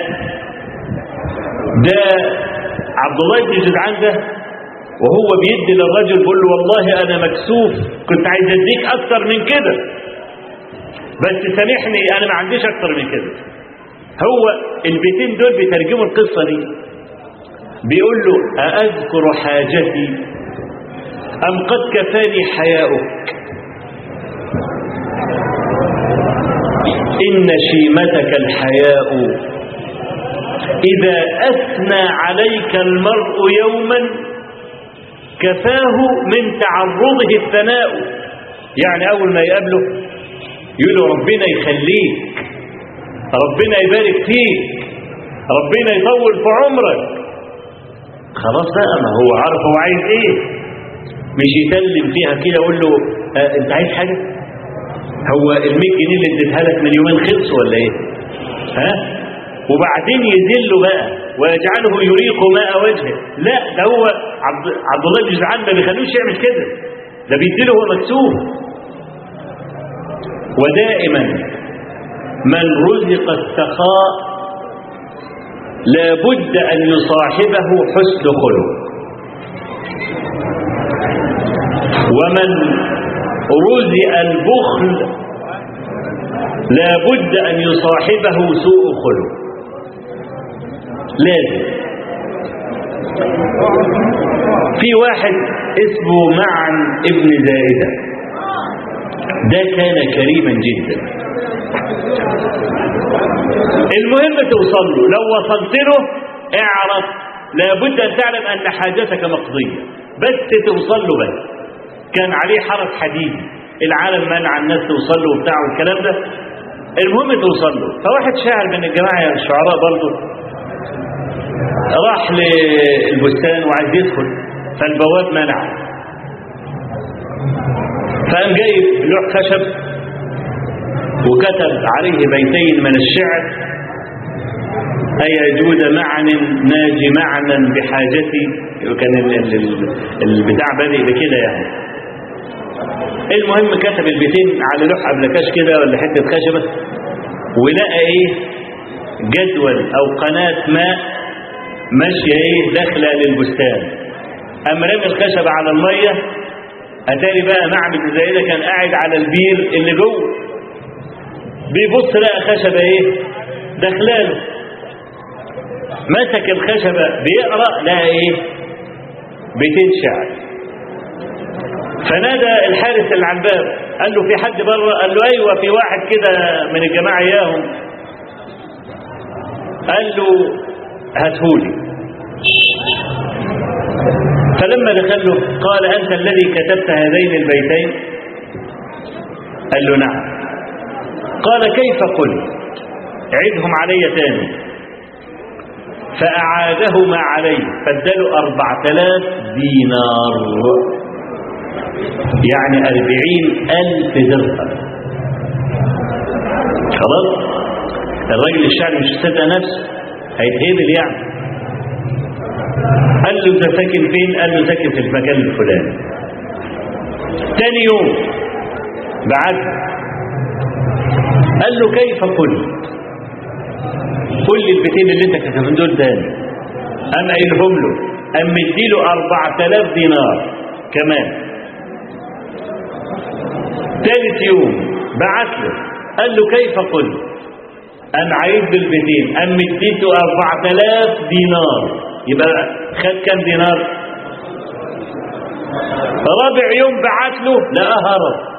ده عبد الله بن جدعان ده وهو بيدي للرجل بيقول له والله انا مكسوف كنت عايز اديك اكتر من كده بس سامحني انا ما عنديش اكتر من كده هو البيتين دول بيترجموا القصه دي بيقول له أأذكر حاجتي أم قد كفاني حياؤك إن شيمتك الحياء إذا أثنى عليك المرء يوما كفاه من تعرضه الثناء يعني أول ما يقابله يقول له ربنا يخليك ربنا يبارك فيك ربنا يطول في عمرك خلاص بقى ما هو عارف هو عايز ايه مش يسلم فيها كده يقول له آه انت عايز حاجه هو ال 100 جنيه اللي اديتها لك من يومين خلصوا ولا ايه ها وبعدين يذله بقى ويجعله يريق ماء وجهه لا ده هو عبد, عبد الله بن جدعان ما بيخلوش يعمل كده ده بيديله هو مكسوف ودائما من رزق السخاء لابد أن يصاحبه حسن خلق ومن رزق البخل لابد أن يصاحبه سوء خلق لازم في واحد اسمه معن ابن زائدة ده كان كريما جدا المهم توصل له لو وصلت له اعرف لابد أن تعلم أن حاجتك مقضية بس توصل له بس كان عليه حرس حديد العالم منع الناس توصل له وبتاع والكلام ده المهم توصل له فواحد شاعر من الجماعة الشعراء برضه راح للبستان وعايز يدخل فالبواب منعه فقام جايب لوح خشب وكتب عليه بيتين من الشعر أي جود معن ناجي معنا بحاجتي وكان ال- ال- البتاع بادئ بكده يعني المهم كتب البيتين على لوح ابلكاش كده ولا حته خشبه ولقى ايه جدول او قناه ماء ماشيه ايه داخله للبستان اما رمي الخشبه على الميه اتاري بقى معبد زي ده كان قاعد على البير اللي جوه بيبص لقى خشبه ايه داخلاله مسك الخشبه بيقرا لقى ايه بيتين شعر فنادى الحارس اللي على الباب قال له في حد بره قال له ايوه في واحد كده من الجماعه اياهم قال له هاتهولي فلما دخل له قال انت الذي كتبت هذين البيتين قال له نعم قال كيف قلت عدهم علي تاني فأعادهما عليه فاداله أربعة آلاف دينار يعني أربعين ألف درهم خلاص الراجل الشعبي مش مصدق نفسه هيتهبل يعني قال له انت ساكن فين قال له ساكن في المكان الفلاني تاني يوم بعد قال له كيف قلت قل لي البيتين اللي انت كتبهم دول تاني قام قايلهم له قام مديله 4000 دينار كمان ثالث يوم بعت له قال له كيف قلت قام عايد بالبيتين قام مديته 4000 دينار يبقى خد كام دينار رابع يوم بعت له لقاه هرب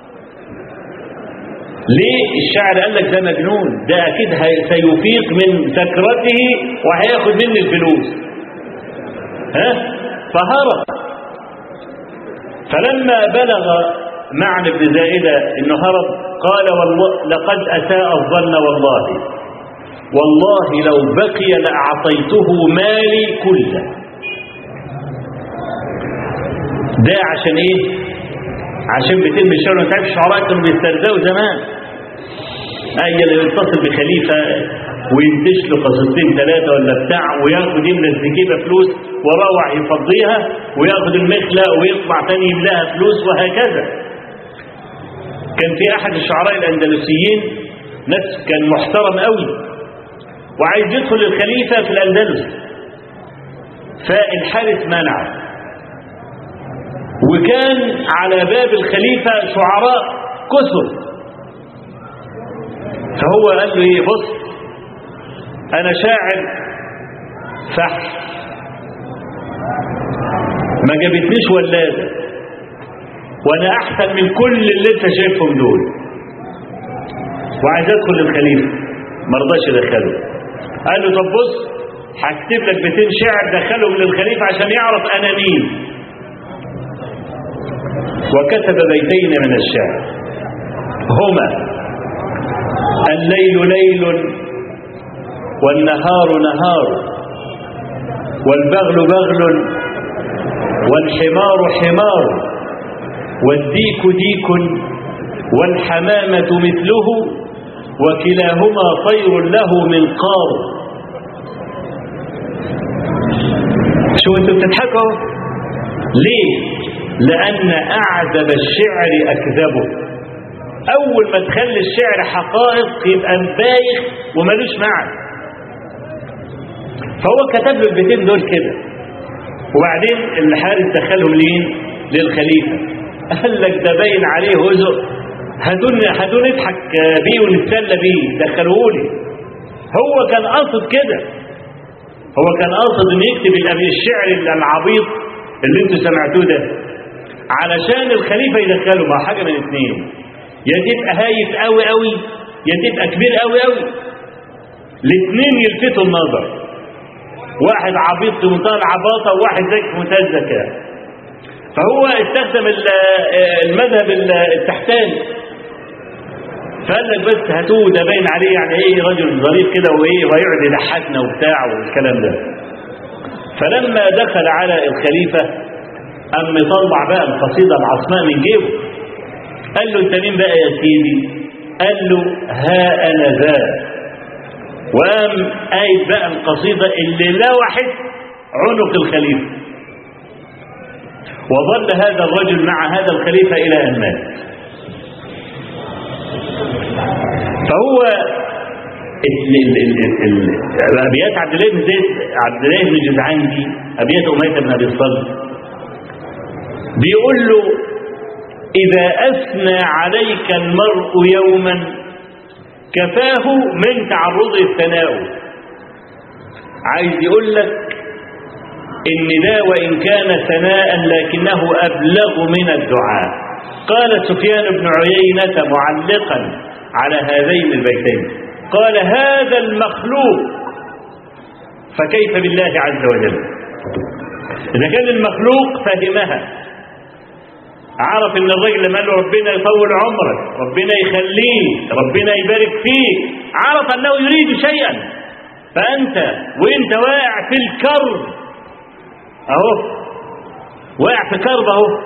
ليه الشاعر قال لك ده مجنون ده اكيد هي- سيفيق من سكرته وهياخد مني الفلوس ها فهرب فلما بلغ معن بن زائدة انه هرب قال والله لقد اساء الظن والله والله لو بقي لاعطيته مالي كله ده عشان ايه عشان بيتم الشعر انت عارف الشعراء كانوا بيسترزقوا زمان اي اللي يتصل بخليفه وينتش له قصتين ثلاثه ولا بتاع وياخد يملى الزكيبه فلوس وراوح يفضيها وياخد المخله ويطلع تاني يملاها فلوس وهكذا كان في احد الشعراء الاندلسيين ناس كان محترم قوي وعايز يدخل الخليفه في الاندلس فالحارس منعه وكان على باب الخليفة شعراء كثر فهو قال له ايه بص انا شاعر فحل ما جابتنيش ولادة وانا احسن من كل اللي انت شايفهم دول وعايز ادخل للخليفة ما رضاش يدخله قال له طب بص هكتب لك بيتين شعر دخلهم للخليفة عشان يعرف انا مين وكتب بيتين من الشعر هما الليل ليل والنهار نهار والبغل بغل والحمار حمار والديك ديك والحمامة مثله وكلاهما طير له منقار شو انتوا بتضحكوا ليه لان اعذب الشعر اكذبه اول ما تخلي الشعر حقائق يبقى بايخ وملوش معنى فهو كتب له البيتين دول كده وبعدين الحارس دخلهم لين للخليفه قال لك ده باين عليه هزء هدون هدون نضحك بيه ونتسلى بيه دخلوهولي هو كان قاصد كده هو كان قاصد انه يكتب الشعر العبيط اللي انتوا سمعتوه ده علشان الخليفه يدخله مع حاجه من اثنين يا تبقى هايف قوي قوي يا تبقى كبير قوي قوي الاثنين يلفتوا النظر واحد عبيط في منتهى العباطه وواحد ذكي في منتهى الذكاء فهو استخدم المذهب التحتاني فقال لك بس هاتوه ده باين عليه يعني ايه رجل ظريف كده وايه ويقعد يضحكنا وبتاع والكلام ده فلما دخل على الخليفه قام مطلع بقى القصيده العصماء من جيبه قال له انت مين بقى يا سيدي قال له ها انا ذا وقام قايد بقى القصيده اللي لوحت عنق الخليفه وظل هذا الرجل مع هذا الخليفه الى ان مات فهو ابيات عبد الله بن زيد عبد الله بن جدعان دي ابيات اميه بن ابي الصلت بيقول له اذا اثنى عليك المرء يوما كفاه من تعرض الثناء عايز يقول لك ان ده وان كان ثناء لكنه ابلغ من الدعاء قال سفيان بن عيينه معلقا على هذين البيتين قال هذا المخلوق فكيف بالله عز وجل إذا كان المخلوق فهمها عرف ان الرجل لما قال له ربنا يطول عمرك ربنا يخليه ربنا يبارك فيه عرف انه يريد شيئا فانت وانت واقع في الكرب اهو واقع في كرب اهو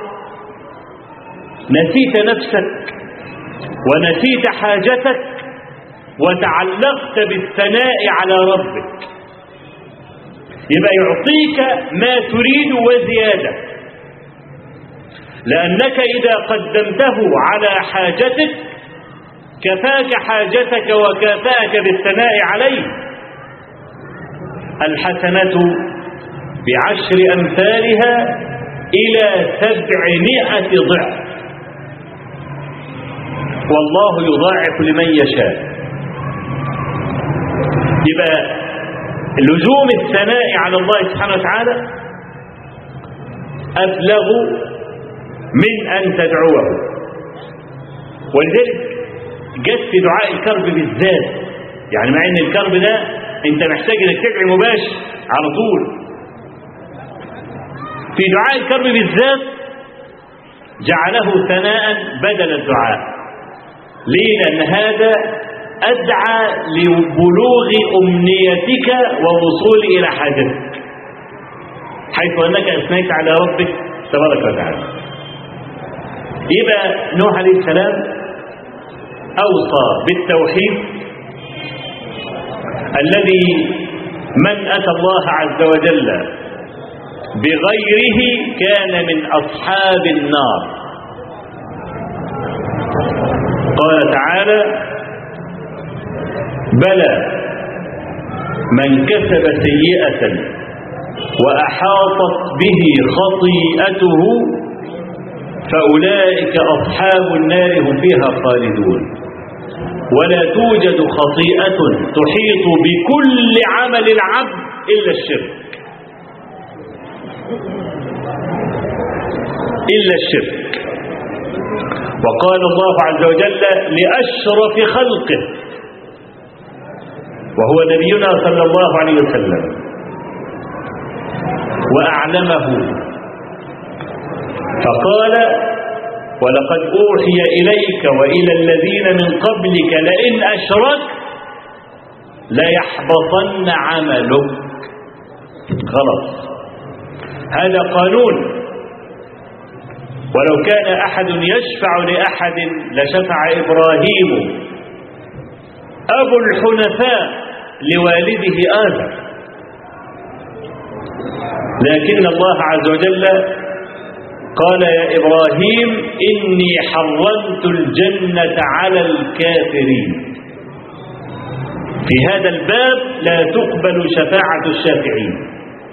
نسيت نفسك ونسيت حاجتك وتعلقت بالثناء على ربك يبقى يعطيك ما تريد وزيادة لأنك إذا قدمته على حاجتك كفاك حاجتك وكافاك بالثناء عليه الحسنة بعشر أمثالها إلى سبعمائة ضعف والله يضاعف لمن يشاء يبقى لزوم الثناء على الله سبحانه وتعالى أبلغ من أن تدعوه ولذلك جت في دعاء الكرب بالذات يعني مع ان الكرب ده انت محتاج انك تدعي مباشر على طول في دعاء الكرب بالذات جعله ثناء بدل الدعاء ليه لان هذا أدعى لبلوغ أمنيتك والوصول إلى حاجتك حيث أنك أثنيت على ربك تبارك وتعالى يبقى نوح عليه السلام أوصى بالتوحيد الذي من أتى الله عز وجل بغيره كان من أصحاب النار قال تعالى بلى من كسب سيئة وأحاطت به خطيئته فأولئك أصحاب النار هم فيها خالدون ولا توجد خطيئة تحيط بكل عمل العبد إلا الشرك إلا الشرك وقال الله عز وجل لأشرف خلقه وهو نبينا صلى الله عليه وسلم وأعلمه فقال ولقد أوحي إليك وإلى الذين من قبلك لئن أشركت ليحبطن عملك خلاص هذا قانون ولو كان أحد يشفع لأحد لشفع إبراهيم أبو الحنفاء لوالده آدم لكن الله عز وجل قال يا إبراهيم إني حرمت الجنة على الكافرين في هذا الباب لا تقبل شفاعة الشافعين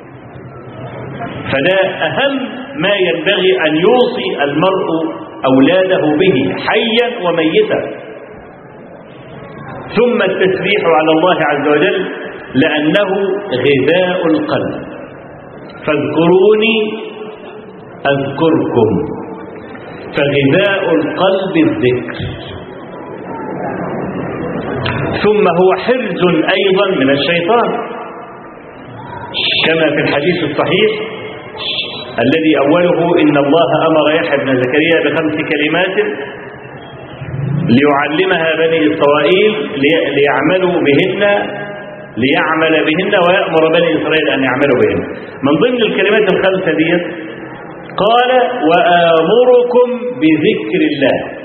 فده أهم ما ينبغي أن يوصي المرء أولاده به حيا وميتا ثم التسبيح على الله عز وجل لأنه غذاء القلب فاذكروني أذكركم فغذاء القلب الذكر ثم هو حرز أيضا من الشيطان كما في الحديث الصحيح الذي أوله إن الله أمر يحيى بن زكريا بخمس كلمات ليعلمها بني إسرائيل ليعملوا بهن ليعمل بهن ويأمر بني إسرائيل أن يعملوا بهن من ضمن الكلمات الخمسة ديت قال وآمركم بذكر الله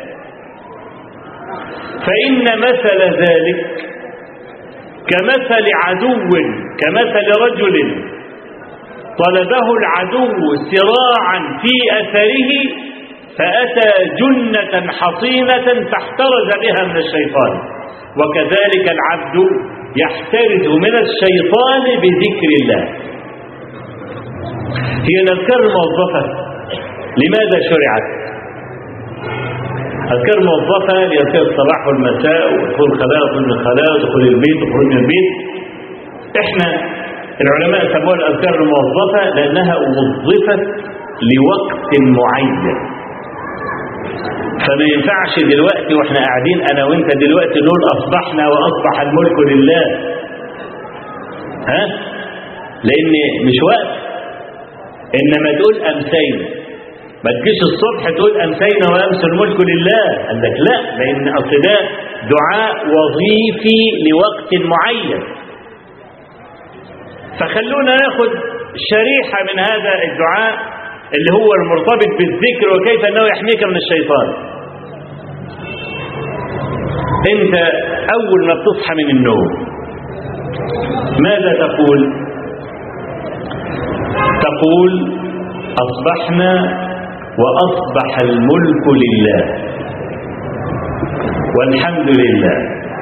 فإن مثل ذلك كمثل عدو كمثل رجل طلبه العدو سراعا في أثره فأتى جنة حصينة فاحترز بها من الشيطان وكذلك العبد يحترز من الشيطان بذكر الله هي الأذكار الموظفة لماذا شرعت أذكار موظفة لأذكار الصباح والمساء ودخول الخلاء ودخول من الخلاء ودخول البيت وخروج من البيت احنا العلماء سموها الأذكار الموظفة لأنها وظفت لوقت معين فما ينفعش دلوقتي واحنا قاعدين انا وانت دلوقتي نقول اصبحنا واصبح الملك لله ها لان مش وقت انما تقول امسينا ما تجيش الصبح تقول امسينا وامس الملك لله قال لك لا لان اصل ده دعاء وظيفي لوقت معين فخلونا ناخد شريحه من هذا الدعاء اللي هو المرتبط بالذكر وكيف انه يحميك من الشيطان انت اول ما بتصحى من النوم ماذا تقول تقول اصبحنا واصبح الملك لله والحمد لله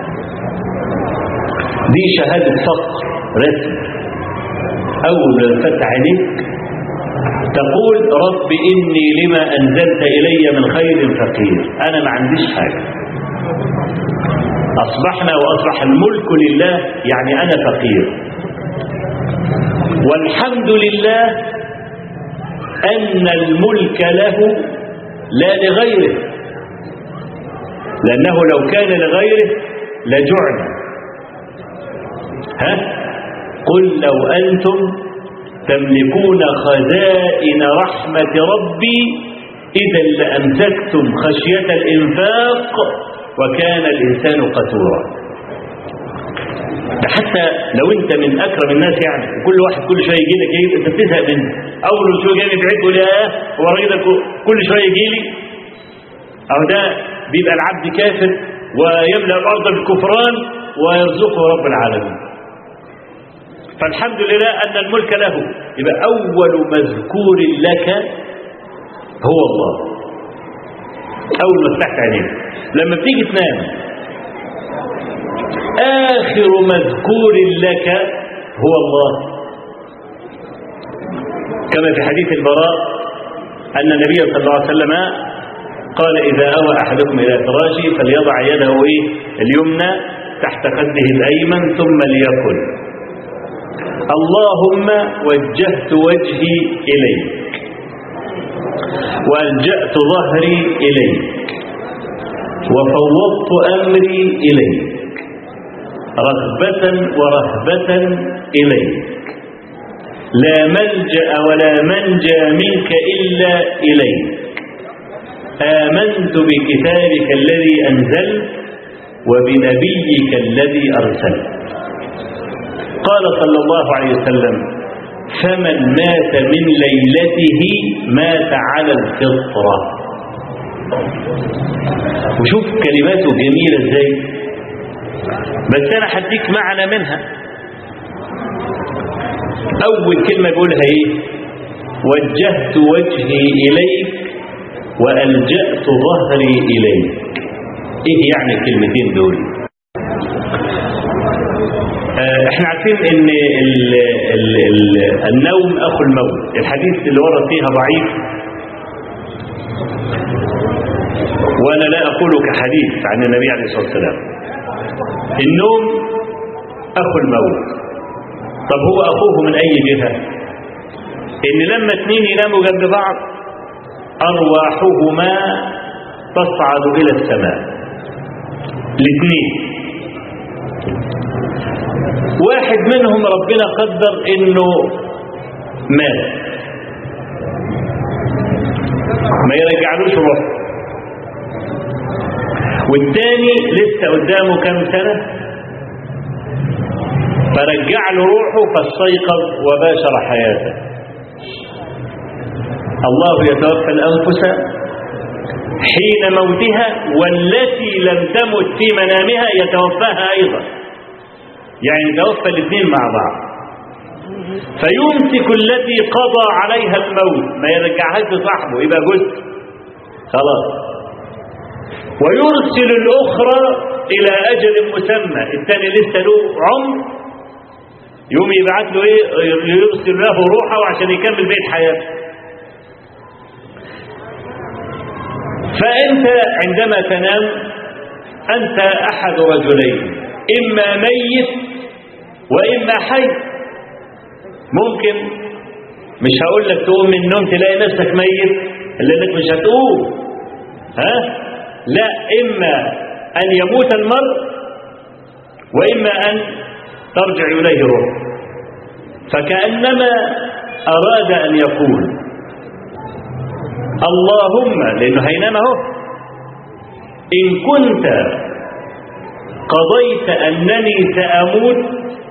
دي شهاده فقر رسم اول ما تفتح عينيك تقول رب إني لما أنزلت إلي من خير فقير أنا ما عنديش حاجة أصبحنا وأصبح الملك لله يعني أنا فقير والحمد لله أن الملك له لا لغيره لأنه لو كان لغيره لجعل ها قل لو أنتم تملكون خزائن رحمة ربي إذا لأمسكتم خشية الإنفاق وكان الإنسان قتورا حتى لو انت من اكرم الناس يعني كل واحد كل شويه يجي لك ايه انت بتزهق منه اول شويه جاي بعيد تقول يا هو الراجل كل شويه يجي لي او ده بيبقى العبد كافر ويملا الارض بالكفران ويرزقه رب العالمين فالحمد لله أن الملك له يبقى أول مذكور لك هو الله أول ما فتحت عينيك لما بتيجي تنام آخر مذكور لك هو الله كما في حديث البراء أن النبي صلى الله عليه وسلم قال إذا أوى أحدكم إلى فراشه فليضع يده اليمنى تحت خده الأيمن ثم ليقل اللهم وجهت وجهي إليك وألجأت ظهري إليك وفوضت أمري إليك رغبة ورهبة إليك لا ملجأ ولا منجى منك إلا إليك آمنت بكتابك الذي أنزلت وبنبيك الذي أرسلت قال صلى الله عليه وسلم فمن مات من ليلته مات على الفطرة وشوف كلماته جميلة ازاي بس انا هديك معنى منها اول كلمة بيقولها ايه وجهت وجهي اليك والجأت ظهري اليك ايه يعني الكلمتين دول آه، احنا عارفين ان ال ال ال النوم اخو الموت الحديث اللي ورد فيها ضعيف وانا لا اقول كحديث عن النبي عليه الصلاه والسلام النوم اخو الموت طب هو اخوه من اي جهه ان لما اثنين يناموا جنب بعض ارواحهما تصعد الى السماء الاثنين واحد منهم ربنا قدر انه مات ما يرجعلوش روح والتاني لسه قدامه كام سنة فرجع له روحه فاستيقظ وباشر حياته الله يتوفى الأنفس حين موتها والتي لم تمت في منامها يتوفاها أيضا يعني يتوفى الاثنين مع بعض فيمسك التي قضى عليها الموت ما يرجعهاش لصاحبه يبقى جزء خلاص ويرسل الأخرى إلى أجل مسمى الثاني لسه له عمر يوم يبعث له إيه يرسل له روحه عشان يكمل بيت حياته فأنت عندما تنام أنت أحد رجلين إما ميت وإما حي ممكن مش هقول لك تقوم من النوم تلاقي نفسك ميت لأنك مش هتقوم ها لا إما أن يموت المرء وإما أن ترجع إليه روح فكأنما أراد أن يقول اللهم لأنه هينام اهو إن كنت قضيت أنني سأموت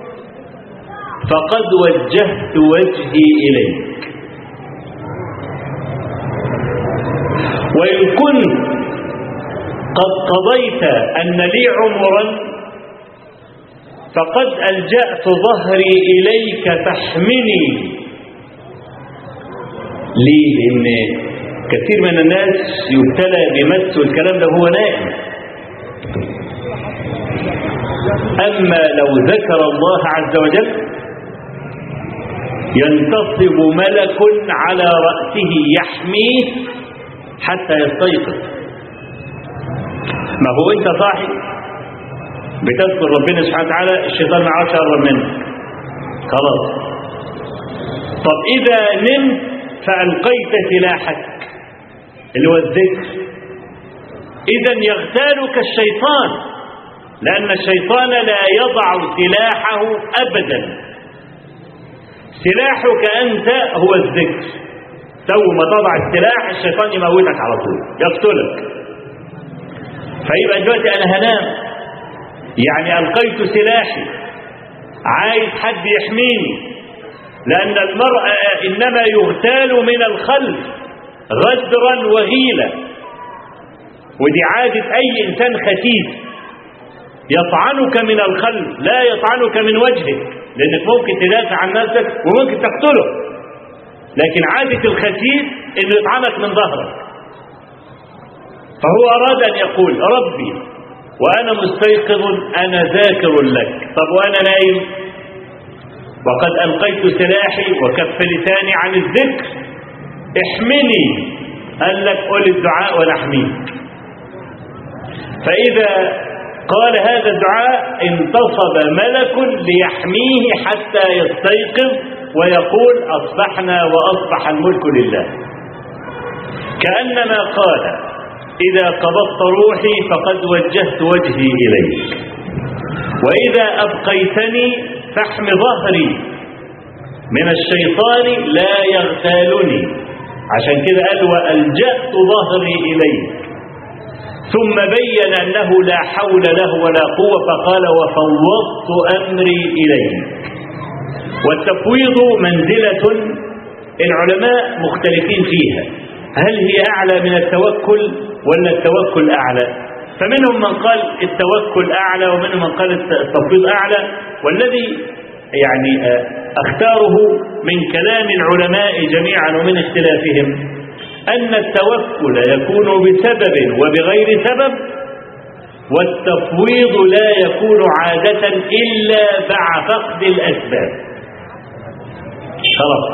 فقد وجهت وجهي إليك وإن كنت قد قضيت أن لي عمرا فقد ألجأت ظهري إليك فاحمني ليه لأن كثير من الناس يبتلى بمس والكلام ده هو نائم أما لو ذكر الله عز وجل ينتصب ملك على رأسه يحميه حتى يستيقظ ما هو انت صاحي بتذكر ربنا سبحانه وتعالى الشيطان ما عادش يقرب منك خلاص طب إذا نمت فألقيت سلاحك اللي هو الذكر إذا يغتالك الشيطان لأن الشيطان لا يضع سلاحه أبدا سلاحك أنت هو الذكر تو ما تضع السلاح الشيطان يموتك على طول يقتلك فيبقى دلوقتي أنا هنام يعني ألقيت سلاحي عايز حد يحميني لأن المرء إنما يغتال من الخلف غدرا وغيلة ودي عادة أي إنسان خسيس يطعنك من الخلف لا يطعنك من وجهك لأنك ممكن تدافع عن نفسك وممكن تقتله لكن عادة الخسيس إنه يطعنك من ظهرك فهو أراد أن يقول ربي وأنا مستيقظ أنا ذاكر لك طب وأنا نايم وقد ألقيت سلاحي وكف لساني عن الذكر احمني قال لك قل الدعاء ولا احميك فإذا قال هذا الدعاء انتصب ملك ليحميه حتى يستيقظ ويقول أصبحنا وأصبح الملك لله كأنما قال إذا قبضت روحي فقد وجهت وجهي إليك وإذا أبقيتني فاحم ظهري من الشيطان لا يغتالني عشان كده قال وألجأت ظهري إليه ثم بين أنه لا حول له ولا قوة فقال وفوضت أمري إليه والتفويض منزلة العلماء مختلفين فيها هل هي أعلى من التوكل ولا التوكل أعلى فمنهم من قال التوكل أعلى ومنهم من قال التفويض أعلى والذي يعني أختاره من كلام العلماء جميعا ومن اختلافهم أن التوكل يكون بسبب وبغير سبب والتفويض لا يكون عادة إلا مع فقد الأسباب خلاص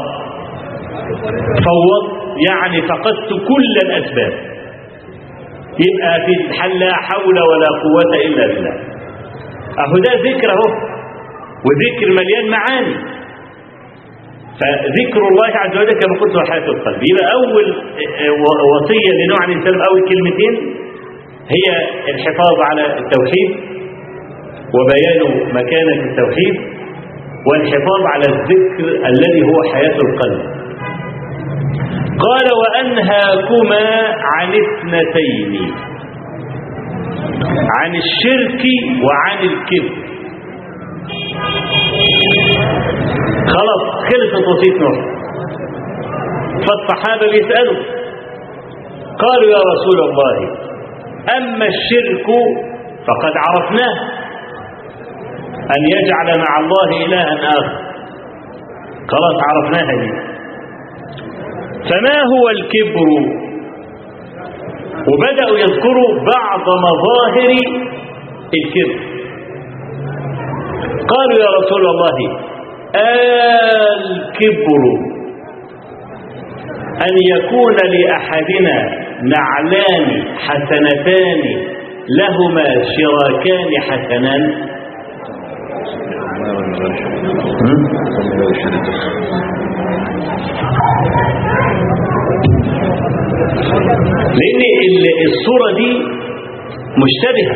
فوض يعني فقدت كل الأسباب يبقى في الحل لا حول ولا قوة إلا بالله أهو ده ذكر أهو وذكر مليان معاني فذكر الله عز وجل كما قلت هو حياة القلب يبقى أول وصية لنوع الإنسان أول كلمتين هي الحفاظ على التوحيد وبيان مكانة التوحيد والحفاظ على الذكر الذي هو حياة القلب قال وأنهاكما عن اثنتين عن الشرك وعن الكذب خلاص خلصت وصية نوح فالصحابة بيسألوا قالوا يا رسول الله أما الشرك فقد عرفناه أن يجعل مع الله إلها آخر خلاص عرفناها دي فما هو الكبر وبدأوا يذكروا بعض مظاهر الكبر قالوا يا رسول الله الكبر أن يكون لأحدنا نعلان حسنتان لهما شراكان حسنان لأن الصورة دي مشتبهة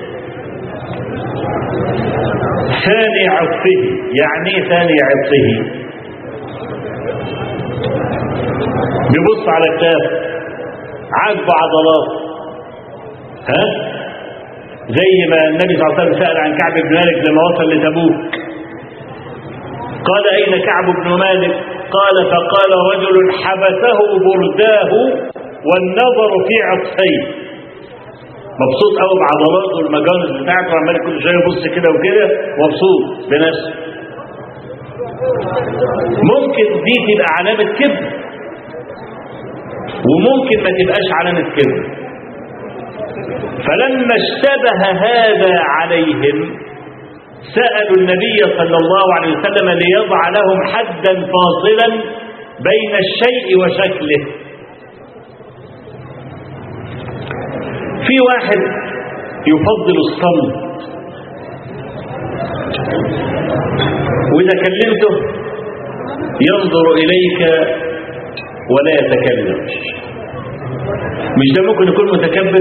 ثاني عطفه يعني ايه ثاني عطفه بيبص على الكتاب عاجبه عضلات ها زي ما النبي صلى الله عليه وسلم سأل عن كعب بن مالك لما وصل لتبوك قال أين كعب بن مالك قال فقال رجل حبسه برداه والنظر في عطفيه مبسوط قوي بعضلاته والمجانس بتاعته وعمال كل شويه يبص كده وكده مبسوط بنفسه ممكن دي تبقى علامه كبر وممكن ما تبقاش علامه كبر فلما اشتبه هذا عليهم سألوا النبي صلى الله عليه وسلم ليضع لهم حدا فاصلا بين الشيء وشكله في واحد يفضل الصمت وإذا كلمته ينظر إليك ولا يتكلم مش ده ممكن يكون متكبر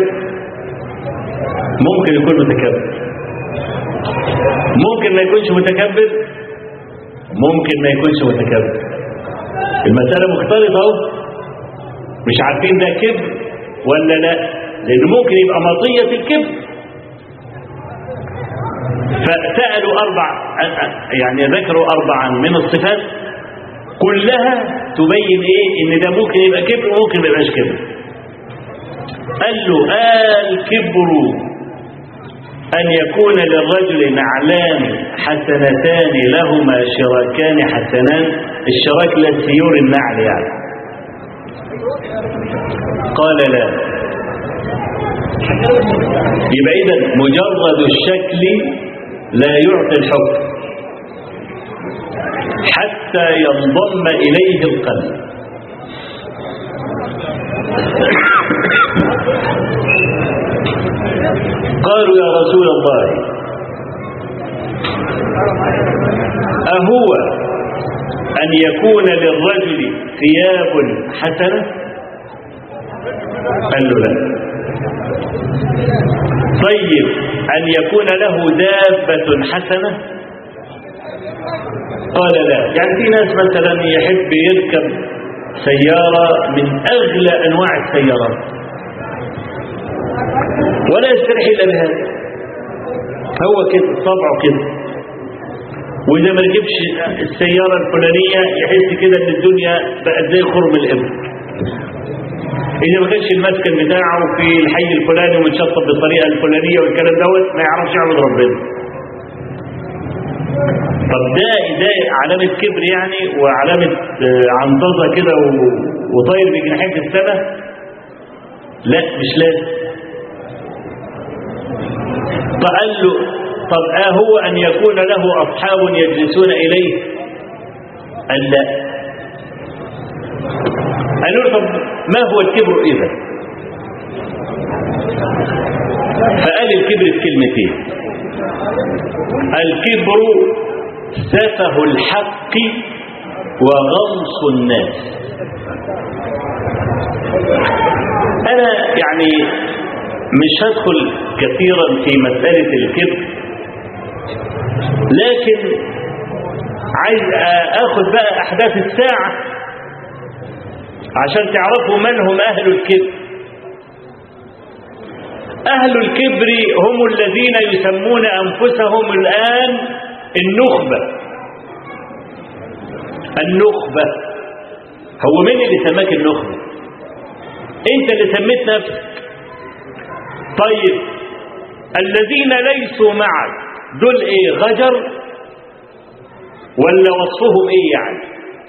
ممكن يكون متكبر ممكن ما يكونش متكبر ممكن ما يكونش متكبر المسألة مختلطة اهو مش عارفين ده كبر ولا لا لأنه ممكن يبقى مطية الكبر فسألوا أربع يعني ذكروا أربعا من الصفات كلها تبين إيه إن ده ممكن يبقى كبر وممكن ما يبقاش كبر قال له الكبر أن يكون للرجل نعلان حسنتان لهما شراكان حسنان الشراك للسيور النعل يعني قال لا يبقى إذا مجرد الشكل لا يعطي الحكم حتى ينضم إليه القلب قالوا يا رسول الله أهو أن يكون للرجل ثياب حسنة قال له لا طيب أن يكون له دابة حسنة قال لا يعني في ناس مثلا يحب يركب سيارة من أغلى أنواع السيارات ولا يستريح إلا بهذا هو كده طبعه كده وإذا ما ركبش السيارة الفلانية يحس كده إن الدنيا بقت زي خرم الإبر إذا ما كانش المسكن بتاعه في الحي الفلاني ومتشطب بالطريقة الفلانية والكلام دوت ما يعرفش يعبد ربنا طب ده ده علامة كبر يعني وعلامة آه، عنطزة كده و- وطاير بجناحين في السماء لا مش لازم فقال له طب آه هو أن يكون له أصحاب يجلسون إليه قال لا قالوا له طب ما هو الكبر إذا فقال الكبر في كلمتين الكبر سفه الحق وغمص الناس أنا يعني مش هدخل كثيرا في مسألة الكبر لكن عايز اخذ بقى احداث الساعة عشان تعرفوا من هم اهل الكبر اهل الكبر هم الذين يسمون انفسهم الان النخبة النخبة هو مين اللي سماك النخبة انت اللي سميت نفسك طيب الذين ليسوا معك دول ايه غجر ولا وصفهم ايه يعني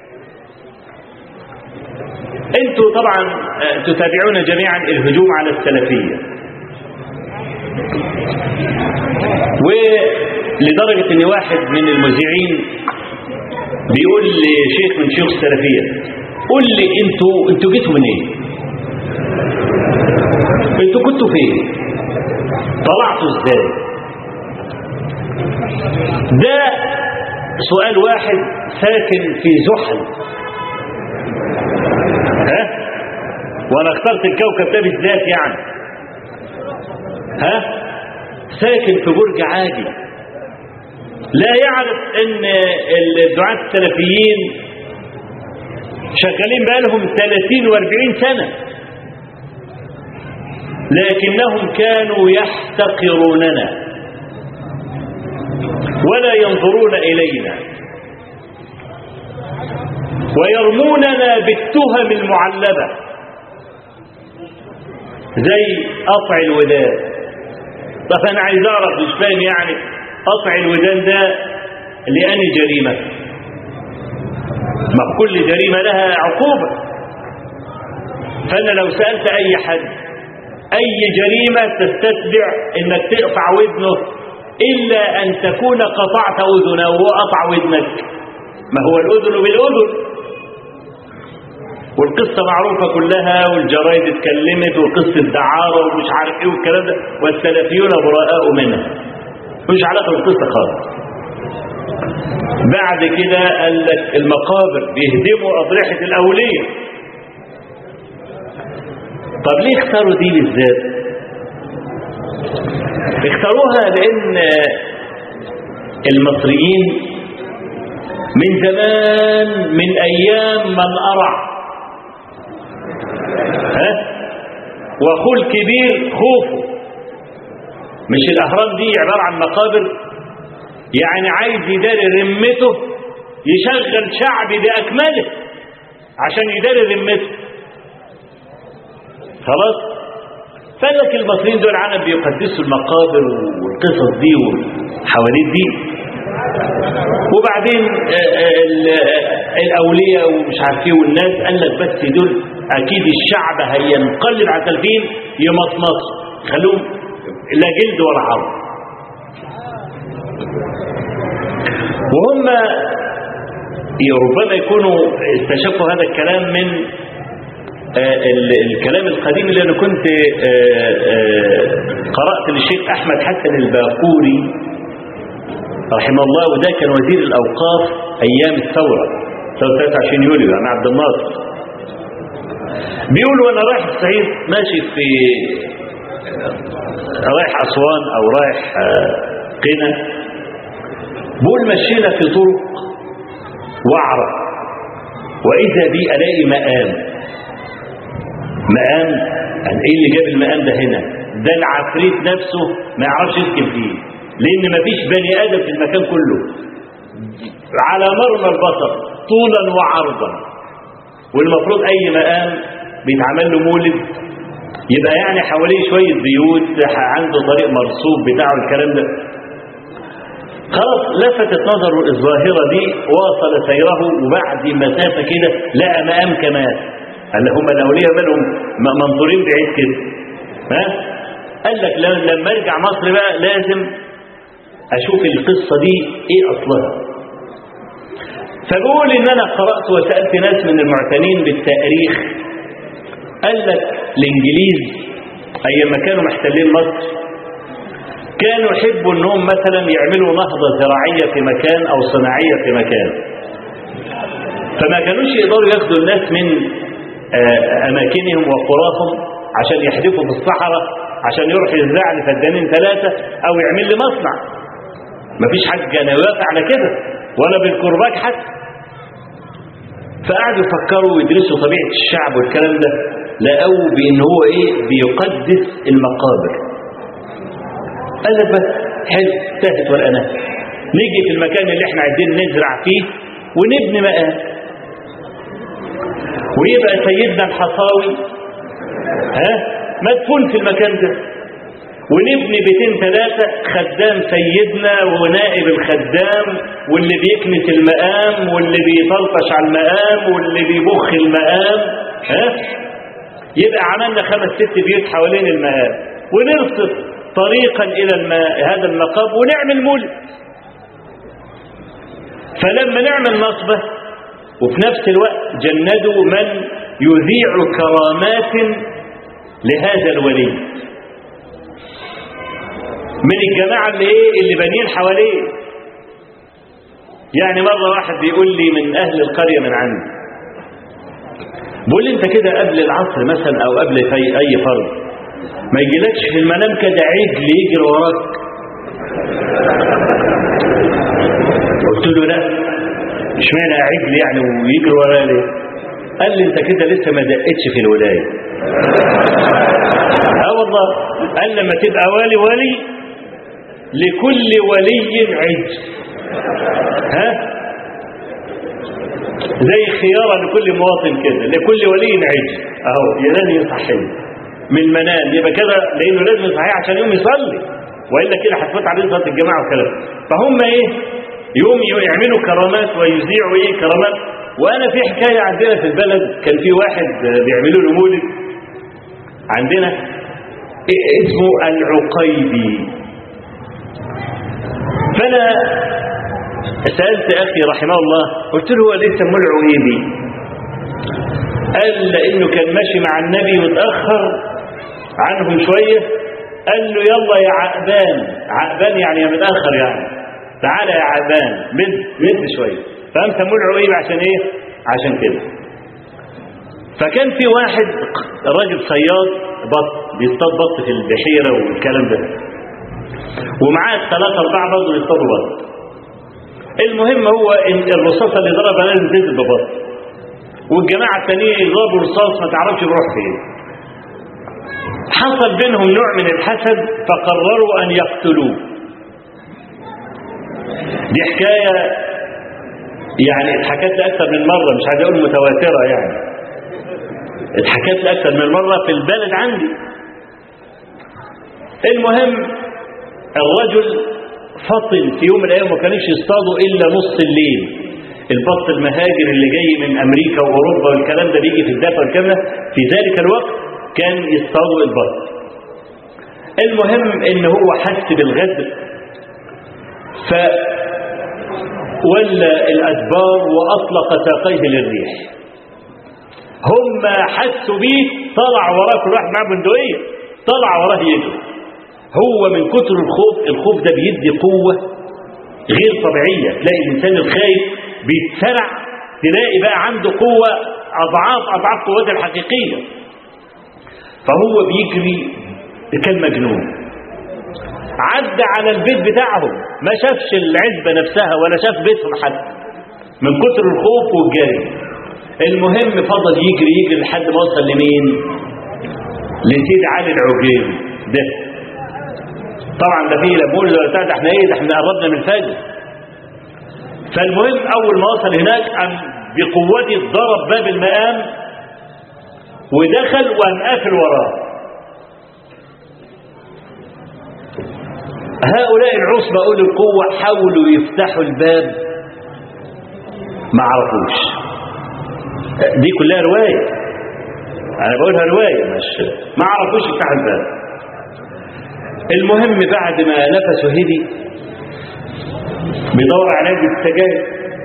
انتوا طبعا آه، تتابعون جميعا الهجوم على السلفية ولدرجة ان واحد من المذيعين بيقول لشيخ من شيوخ السلفية قول لي انتوا انتوا جيتوا منين انتوا كنتوا فين طلعتوا ازاي ده سؤال واحد ساكن في زحل ها وانا اخترت الكوكب ده بالذات يعني ها ساكن في برج عاجي لا يعرف ان الدعاة السلفيين شغالين بقالهم 30 و40 سنة لكنهم كانوا يحتقروننا ولا ينظرون إلينا ويرموننا بالتهم المعلبة زي قطع الودان طب أنا عايز أعرف مش فاهم يعني قطع الودان ده لأني جريمة ما كل جريمة لها عقوبة فأنا لو سألت أي حد أي جريمة تستتبع إنك تقطع ودنه إلا أن تكون قطعت أذنه وقطع ودنك ما هو الأذن بالأذن والقصة معروفة كلها والجرايد اتكلمت وقصة دعارة ومش عارف ايه والكلام ده والسلفيون براء منها مش علاقة بالقصة خالص بعد كده قال لك المقابر بيهدموا أضرحة الأولية طب ليه اختاروا دي بالذات اختاروها لأن المصريين من زمان من أيام من أرع ها واخوه الكبير خوفه مش الاهرام دي عباره عن مقابر يعني عايز يداري رمته يشغل شعبي باكمله عشان يداري رمته خلاص فقال لك المصريين دول عالم بيقدسوا المقابر والقصص دي والحواديت دي وبعدين الاولياء ومش عارف ايه والناس قال لك بس دول اكيد الشعب هينقلب على التلفين يمطمط خلوهم لا جلد ولا عظم وهم ربما يكونوا استشفوا هذا الكلام من الكلام القديم اللي انا كنت قرات للشيخ احمد حسن الباقوري رحمه الله وده كان وزير الاوقاف ايام الثوره ثوره 23 يوليو عن عبد الناصر بيقول وانا رايح الصعيد ماشي في رايح اسوان او رايح قنا بقول مشينا في طرق وعره وإذا بي ألاقي مقام مقام يعني إيه اللي جاب المقام ده هنا ده العفريت نفسه ما يعرفش يسكن فيه لأن ما فيش بني آدم في المكان كله على مرمى البصر طولا وعرضا والمفروض أي مقام بيتعمل له مولد يبقى يعني حواليه شوية بيوت عنده طريق مرصوب بتاعه الكلام ده خلاص لفتت نظره الظاهرة دي واصل سيره وبعد مسافة كده لقى مقام كمان قال هم الأولياء مالهم منظورين بعيد كده ها قال لك لما ارجع مصر بقى لازم أشوف القصة دي إيه أصلها فبقول إن أنا قرأت وسألت ناس من المعتنين بالتاريخ قال لك الإنجليز أيام ما كانوا محتلين مصر كانوا يحبوا أنهم مثلا يعملوا نهضة زراعية في مكان أو صناعية في مكان فما كانوش يقدروا ياخدوا الناس من أماكنهم وقراهم عشان يحدفوا في الصحراء عشان يروح يزرع لي فدانين ثلاثة أو يعمل لي مصنع مفيش حد كان يوافق على كده ولا بالكرباج حتى فقعدوا يفكروا ويدرسوا طبيعة الشعب والكلام ده لقوا بأن هو إيه بيقدس المقابر قال لك بس حلو تهت والأناه نيجي في المكان اللي احنا عايزين نزرع فيه ونبني مقام ويبقى سيدنا الحصاوي ها مدفون في المكان ده ونبني بيتين ثلاثة خدام سيدنا ونائب الخدام واللي بيكنس المقام واللي بيطلطش على المقام واللي بيبخ المقام ها يبقى عملنا خمس ست بيوت حوالين المقام ونرصف طريقا إلى الماء هذا المقام ونعمل مولد فلما نعمل نصبة وفي نفس الوقت جندوا من يذيع كرامات لهذا الولي من الجماعة اللي ايه اللي بانيين حواليه يعني مرة واحد بيقول لي من أهل القرية من عندي بيقول لي انت كده قبل العصر مثلا او قبل في اي فرض ما يجيلكش في المنام كده عجل يجري وراك قلت له لا اشمعنى عجل يعني ويجري ورايا ليه قال لي انت كده لسه ما دقتش في الولايه اه والله قال لما تبقى والي ولي لكل ولي عجل ها زي خيارة لكل مواطن كده لكل ولي عجل اهو لازم يصحي من المنام يبقى كده لانه لازم يصحي عشان يوم يصلي والا كده هتفوت عليه صلاه الجماعه والكلام فهم ايه يوم يعملوا كرامات ويذيعوا ايه كرامات وانا في حكايه عندنا في البلد كان في واحد بيعملوا له مولد عندنا اسمه العقيبي فانا سالت اخي رحمه الله قلت له هو ليه سموه العقيبي قال لانه كان ماشي مع النبي متاخر عنهم شويه قال له يلا يا عقبان عقبان يعني يا متاخر يعني تعالى يا عقبان مد مد شويه فقام سموه العقيبي عشان ايه عشان كده فكان في واحد راجل صياد بط بيصطاد بط في البحيره والكلام ده ومعاه ثلاثة أربعة برضه بيصطادوا بط المهم هو إن الرصاصة اللي ضربها لازم تنزل ببط والجماعة الثانيين يضربوا رصاص ما تعرفش بيروح فين حصل بينهم نوع من الحسد فقرروا أن يقتلوه دي حكاية يعني اتحكت لي أكثر من مرة مش عايز أقول متواترة يعني اتحكت لي أكثر من مرة في البلد عندي المهم الرجل فطن في يوم من الأيام ما كانش يصطادوا إلا نص الليل البط المهاجر اللي جاي من أمريكا وأوروبا والكلام ده بيجي في الدفع والكلام ده في ذلك الوقت كان يصطادوا البط المهم ان هو حس بالغدر فولى الأدبار وأطلق ساقيه للريح هم حسوا بيه طلع وراه كل واحد معاه بندقية طلع وراه يجري هو من كتر الخوف الخوف ده بيدي قوة غير طبيعية تلاقي الإنسان الخايف بيتسرع تلاقي بقى عنده قوة أضعاف أضعاف قوته الحقيقية فهو بيجري كان مجنون عدى على البيت بتاعهم ما شافش العزبة نفسها ولا شاف بيتهم حتى من كتر الخوف والجري المهم فضل يجري يجري لحد ما وصل لمين لسيد علي العجيبي ده طبعا ده فيه لمول ولا بتاع ده احنا ايه ده احنا قربنا من الفجر فالمهم اول ما وصل هناك قام بقوته ضرب باب المقام ودخل وقام قافل وراه هؤلاء العصبة أولي القوة حاولوا يفتحوا الباب ما عرفوش دي كلها رواية أنا بقولها رواية مش ما عرفوش يفتحوا الباب المهم بعد ما نفسه هدي بيدور على علبة السجاير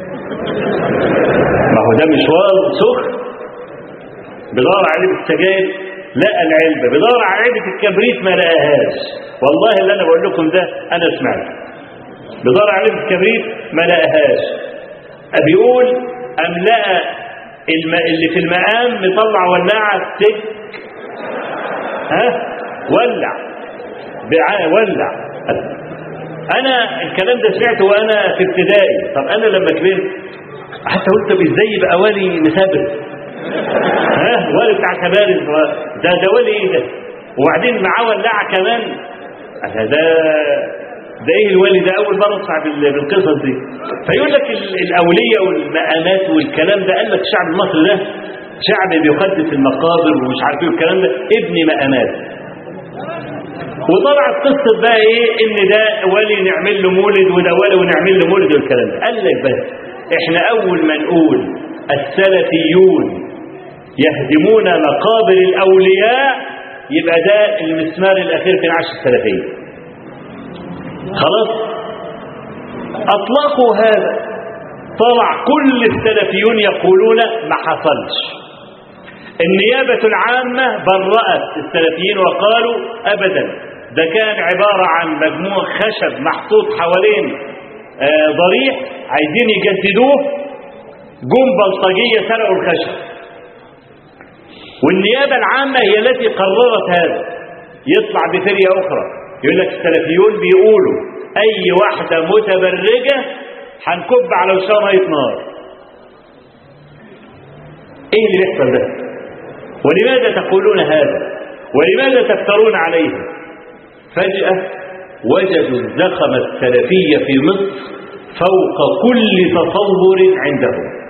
ما هو ده مشوار سخن بيدور على علبة السجاير لقى العلبة بيدور على علبة الكبريت ما لقاهاش والله اللي انا بقول لكم ده انا سمعت بيدور على علبة الكبريت ما لقاهاش بيقول ام لقى الم... اللي في المقام مطلع ولاعة تك ها ولع بع... ولع انا الكلام ده سمعته وانا في ابتدائي طب انا لما كبرت حتى قلت طب ازاي يبقى والي مسابر ها والي بتاع كبارز ده ده والي ايه ده وبعدين معاه ولاعه كمان ده ده ايه الوالي ده اول مره اسمع بال- بالقصص دي فيقول لك ال- الاوليه والمقامات والكلام ده قال لك الشعب المصري ده شعب بيقدس المقابر ومش عارف ايه والكلام ده ابن مقامات وطلعت قصه بقى ايه ان ده ولي نعمل له مولد وده ولي ونعمل له مولد والكلام ده قال لك بس احنا اول ما نقول السلفيون يهدمون مقابر الاولياء يبقى ده المسمار الاخير في العشر السلفيه خلاص اطلقوا هذا طلع كل السلفيون يقولون ما حصلش النيابة العامة برأت السلفيين وقالوا أبدا ده كان عبارة عن مجموع خشب محطوط حوالين آه، ضريح عايزين يجددوه جم بلطجية سرقوا الخشب والنيابة العامة هي التي قررت هذا يطلع بفرية أخرى يقول لك السلفيون بيقولوا أي واحدة متبرجة هنكب على وشها مية نار إيه اللي بيحصل ده؟ ولماذا تقولون هذا ولماذا تفترون عليه فجأة وجدوا الزخم السلفية في مصر فوق كل تصور عندهم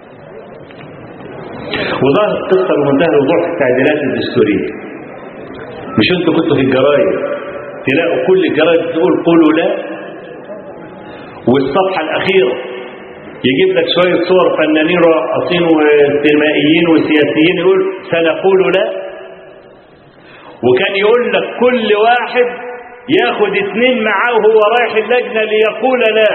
وظهرت قصة بمنتهى الوضوح في التعديلات الدستورية مش انتوا كنتوا في الجرايد تلاقوا كل الجرايد تقول قولوا لا والصفحة الأخيرة يجيب لك شوية صور فنانين راقصين وسينمائيين وسياسيين يقول سنقول لا وكان يقول لك كل واحد ياخد اتنين معاه وهو رايح اللجنة ليقول لا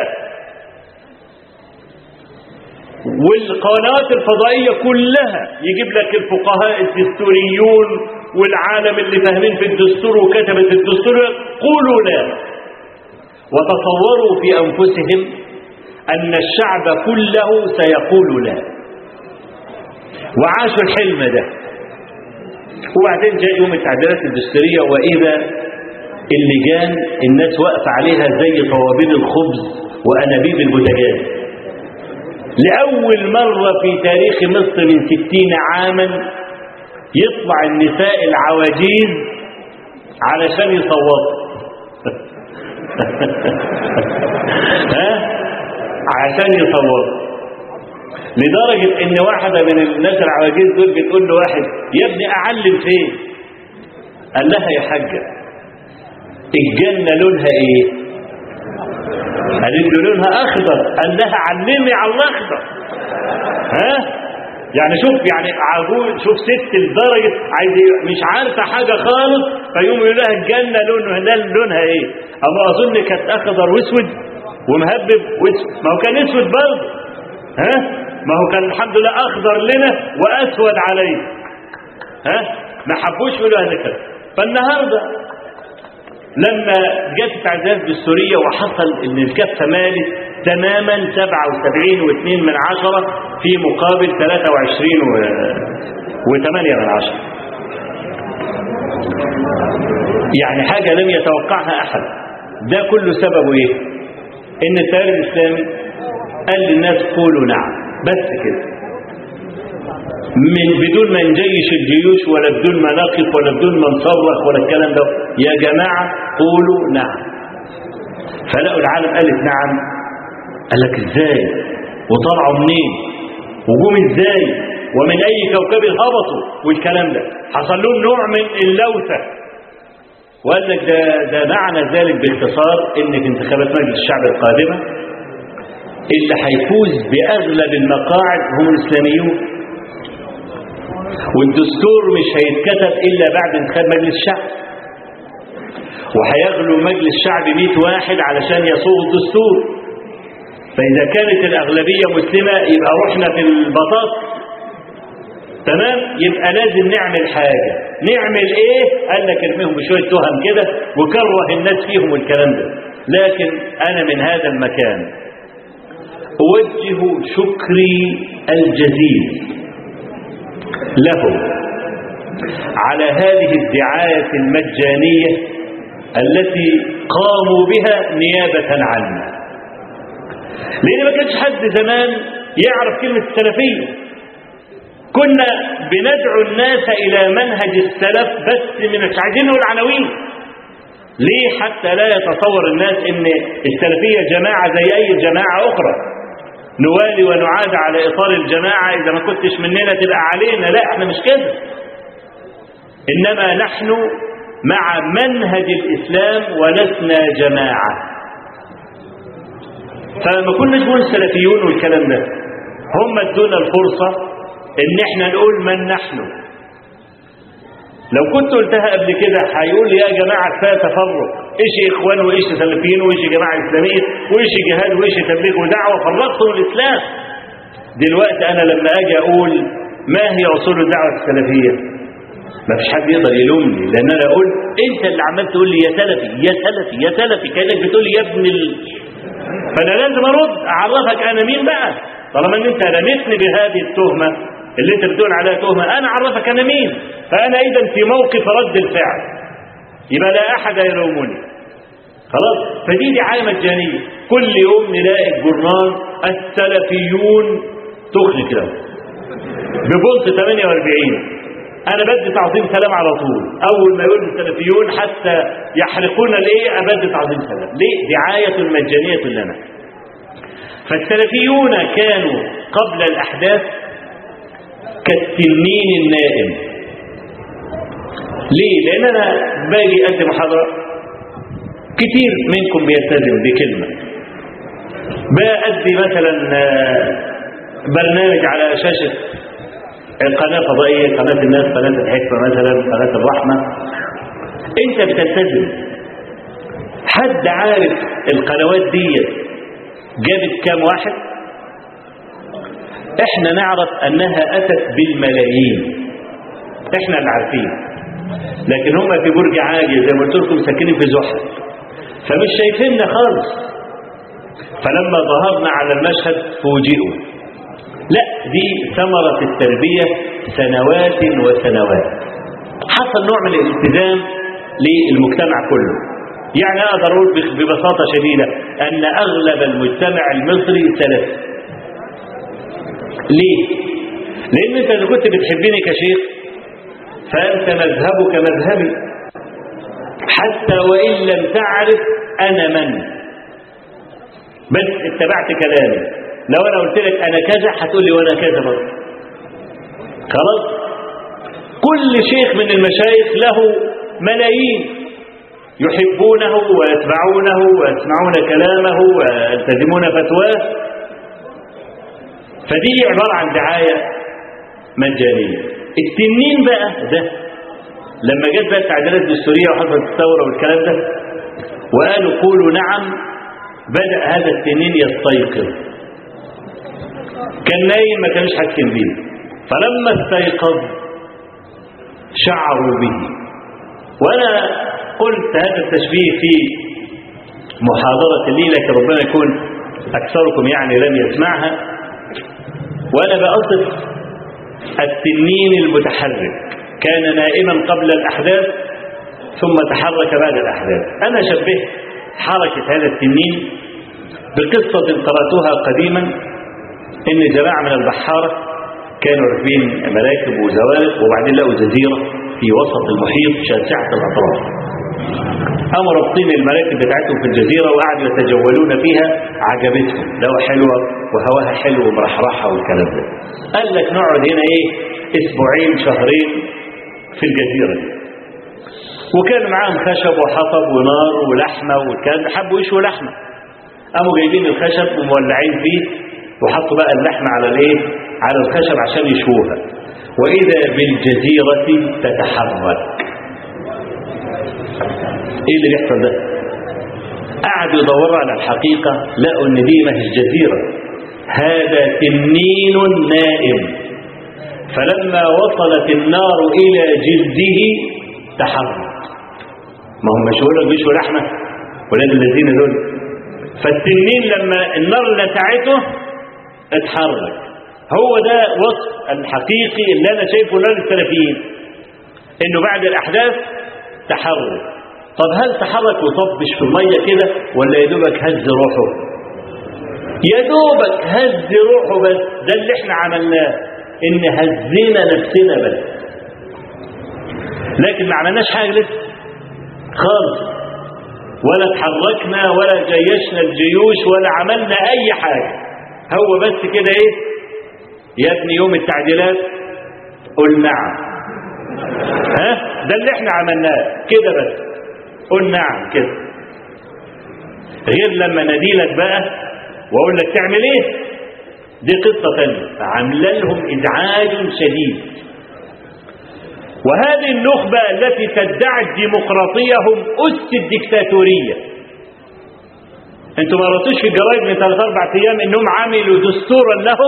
والقنوات الفضائية كلها يجيب لك الفقهاء الدستوريون والعالم اللي فاهمين في الدستور وكتبت الدستور قولوا لا وتصوروا في أنفسهم أن الشعب كله سيقول لا وعاشوا الحلم ده وبعدين جاء يوم التعديلات الدستورية وإذا اللجان الناس واقفة عليها زي طوابين الخبز وأنابيب البوتاجاز لأول مرة في تاريخ مصر من ستين عاما يطلع النساء العواجيز علشان يصوتوا ها عشان يصوتوا لدرجة ان واحدة من الناس العواجيز دول بتقول له واحد يا ابني اعلم فين قال لها يا حاجة الجنة لونها ايه قالت له لونها اخضر قال لها علمي على الاخضر ها يعني شوف يعني عجوز شوف ست لدرجة عايز مش عارفة حاجة خالص فيقوم يقول لها الجنة لونها ده لونها ايه اما اظن كانت اخضر واسود ومهبب واسود ما هو كان اسود برضه ها ما هو كان الحمد لله اخضر لنا واسود عليه ها ما حبوش يقولوا هذا كده فالنهارده لما جت التعديلات الدستورية وحصل ان الكفة مالت تماما 77 و2 من عشرة في مقابل 23 و... و8 من عشرة يعني حاجة لم يتوقعها أحد ده كله سببه إيه إن التيار الإسلامي قال للناس قولوا نعم بس كده من بدون ما نجيش الجيوش ولا بدون ما نقف ولا بدون ما نصرخ ولا الكلام ده يا جماعة قولوا نعم فلقوا العالم قالت نعم قال لك ازاي وطلعوا منين وجوم ازاي ومن اي كوكب هبطوا والكلام ده حصل لهم نوع من اللوثة وقال لك ده, ده معنى ذلك باختصار ان في انتخابات مجلس الشعب القادمة اللي هيفوز باغلب المقاعد هم الاسلاميون والدستور مش هيتكتب الا بعد انتخاب مجلس الشعب وهيغلو مجلس الشعب 100 واحد علشان يصوغ الدستور فاذا كانت الاغلبيه مسلمه يبقى رحنا في البطاط تمام يبقى لازم نعمل حاجه نعمل ايه قال لك ارميهم بشويه تهم كده وكره الناس فيهم الكلام ده لكن انا من هذا المكان اوجه شكري الجزيل لهم على هذه الدعاية المجانية التي قاموا بها نيابة عنا لأن ما كانش حد زمان يعرف كلمة السلفية كنا بندعو الناس إلى منهج السلف بس من مش عايزين نقول عناوين ليه حتى لا يتصور الناس ان السلفية جماعة زي أي جماعة أخرى نوالي ونعاد على إطار الجماعة إذا ما كنتش مننا تبقى علينا لا احنا مش كده إنما نحن مع منهج الإسلام ولسنا جماعة فما كناش نقول سلفيون والكلام ده هم ادونا الفرصة ان احنا نقول من نحن لو كنت قلتها قبل كده هيقول يا جماعة كفاية تفرق ايش اخوان وايش سلفيين وايش جماعة اسلامية وايش جهاد وايش تبليغ ودعوة فرقتم الاسلام دلوقتي انا لما اجي اقول ما هي اصول الدعوة السلفية ما فيش حد يقدر يلومني لان انا اقول انت اللي عمال تقول لي يا سلفي يا سلفي يا سلفي كانك بتقول لي يا ابن ال... فانا لازم ارد اعرفك انا مين بقى طالما ان انت رميتني بهذه التهمه اللي انت بتقول عليها تهمه انا اعرفك انا مين فانا اذا في موقف رد الفعل يبقى لا احد يلومني خلاص فدي دعايه مجانيه كل يوم نلاقي الجرنان السلفيون تخلي كده ببولت 48 انا بدي تعظيم سلام على طول اول ما يقول السلفيون حتى يحرقون الايه ابدي تعظيم سلام ليه دعايه مجانيه لنا فالسلفيون كانوا قبل الاحداث كالتنين النائم ليه لان انا باجي ادي محاضره كتير منكم بيلتزم بكلمه بأدي مثلا برنامج على شاشه القناة فضائية قناة الناس قناة الحكمة مثلا قناة الرحمة انت بتلتزم حد عارف القنوات دي جابت كام واحد احنا نعرف انها اتت بالملايين احنا اللي عارفين لكن هم في برج عاجي زي ما قلت لكم ساكنين في زحل فمش شايفيننا خالص فلما ظهرنا على المشهد فوجئوا لا دي ثمرة التربية سنوات وسنوات حصل نوع من الالتزام للمجتمع كله يعني أقدر أقول ببساطة شديدة أن أغلب المجتمع المصري سلفي ليه؟ لأن أنت إذا كنت بتحبني كشيخ فأنت مذهبك مذهبي حتى وإن لم تعرف أنا من بس اتبعت كلامي لو انا قلت لك انا كذا هتقول لي وانا كذا برضه خلاص كل شيخ من المشايخ له ملايين يحبونه ويتبعونه ويسمعون كلامه ويلتزمون فتواه فدي عبارة عن دعاية مجانية التنين بقى ده لما جت بقى التعديلات الدستورية وحصلت الثورة والكلام ده وقالوا قولوا نعم بدأ هذا التنين يستيقظ كان نايم ما كانش حاسين بيه فلما استيقظ شعروا به وانا قلت هذا التشبيه في محاضرة الليلة ربنا يكون أكثركم يعني لم يسمعها وأنا بأصف التنين المتحرك كان نائما قبل الأحداث ثم تحرك بعد الأحداث أنا شبهت حركة هذا التنين بقصة قرأتها قديما إن جماعة من البحارة كانوا راكبين مراكب وزوارق وبعدين لقوا جزيرة في وسط المحيط شاسعة الأطراف قاموا رابطين المراكب بتاعتهم في الجزيرة وقعدوا يتجولون فيها عجبتهم لقوا حلوة وهواها حلو ومرحرحة والكلام ده قال لك نقعد هنا ايه اسبوعين شهرين في الجزيرة دي وكان معاهم خشب وحطب ونار ولحمة وكان حبوا يشوا لحمة قاموا جايبين الخشب ومولعين فيه وحطوا بقى اللحمة على الايه على الخشب عشان يشوها وإذا بالجزيرة تتحرك ايه اللي بيحصل ده قعدوا يدوروا على الحقيقة لقوا ان دي ما هي جزيرة هذا تنين نائم فلما وصلت النار إلى جلده تحرك ما هم مش هقول بيشوا لحمة ولاد الذين دول فالتنين لما النار لسعته اتحرك هو ده وصف الحقيقي اللي انا شايفه لنا السلفيين انه بعد الاحداث تحرك طب هل تحرك وطبش في الميه كده ولا يا دوبك هز روحه يا دوبك هز روحه بس ده اللي احنا عملناه ان هزينا نفسنا بس لكن ما عملناش حاجه لسه خالص ولا اتحركنا ولا جيشنا الجيوش ولا عملنا اي حاجه هو بس كده ايه يا ابني يوم التعديلات قل نعم ها ده اللي احنا عملناه كده بس قل نعم كده غير لما نديلك بقى واقول لك تعمل ايه دي قصة ثانية عامله لهم ازعاج شديد وهذه النخبة التي تدعي الديمقراطية هم أس الدكتاتورية انتوا ما رأيتوش في الجرايد من ثلاث أربع أيام إنهم عملوا دستورا لهم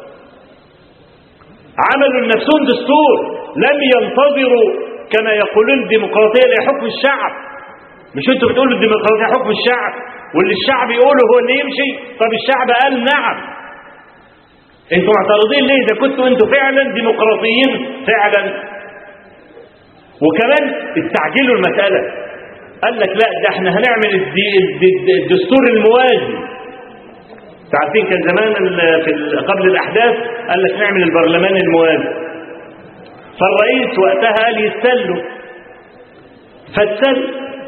عملوا لنفسهم دستور لم ينتظروا كما يقولون الديمقراطية لحكم الشعب مش انتوا بتقولوا الديمقراطية حكم الشعب واللي الشعب يقوله هو اللي يمشي طب الشعب قال نعم انتوا معترضين ليه اذا كنتوا انتوا فعلا ديمقراطيين فعلا وكمان استعجلوا المسألة قال لك لا ده احنا هنعمل الدي الدي الدستور الموازي عارفين كان زمان في قبل الأحداث قال لك نعمل البرلمان الموازي فالرئيس وقتها قال يستلوا فاتسل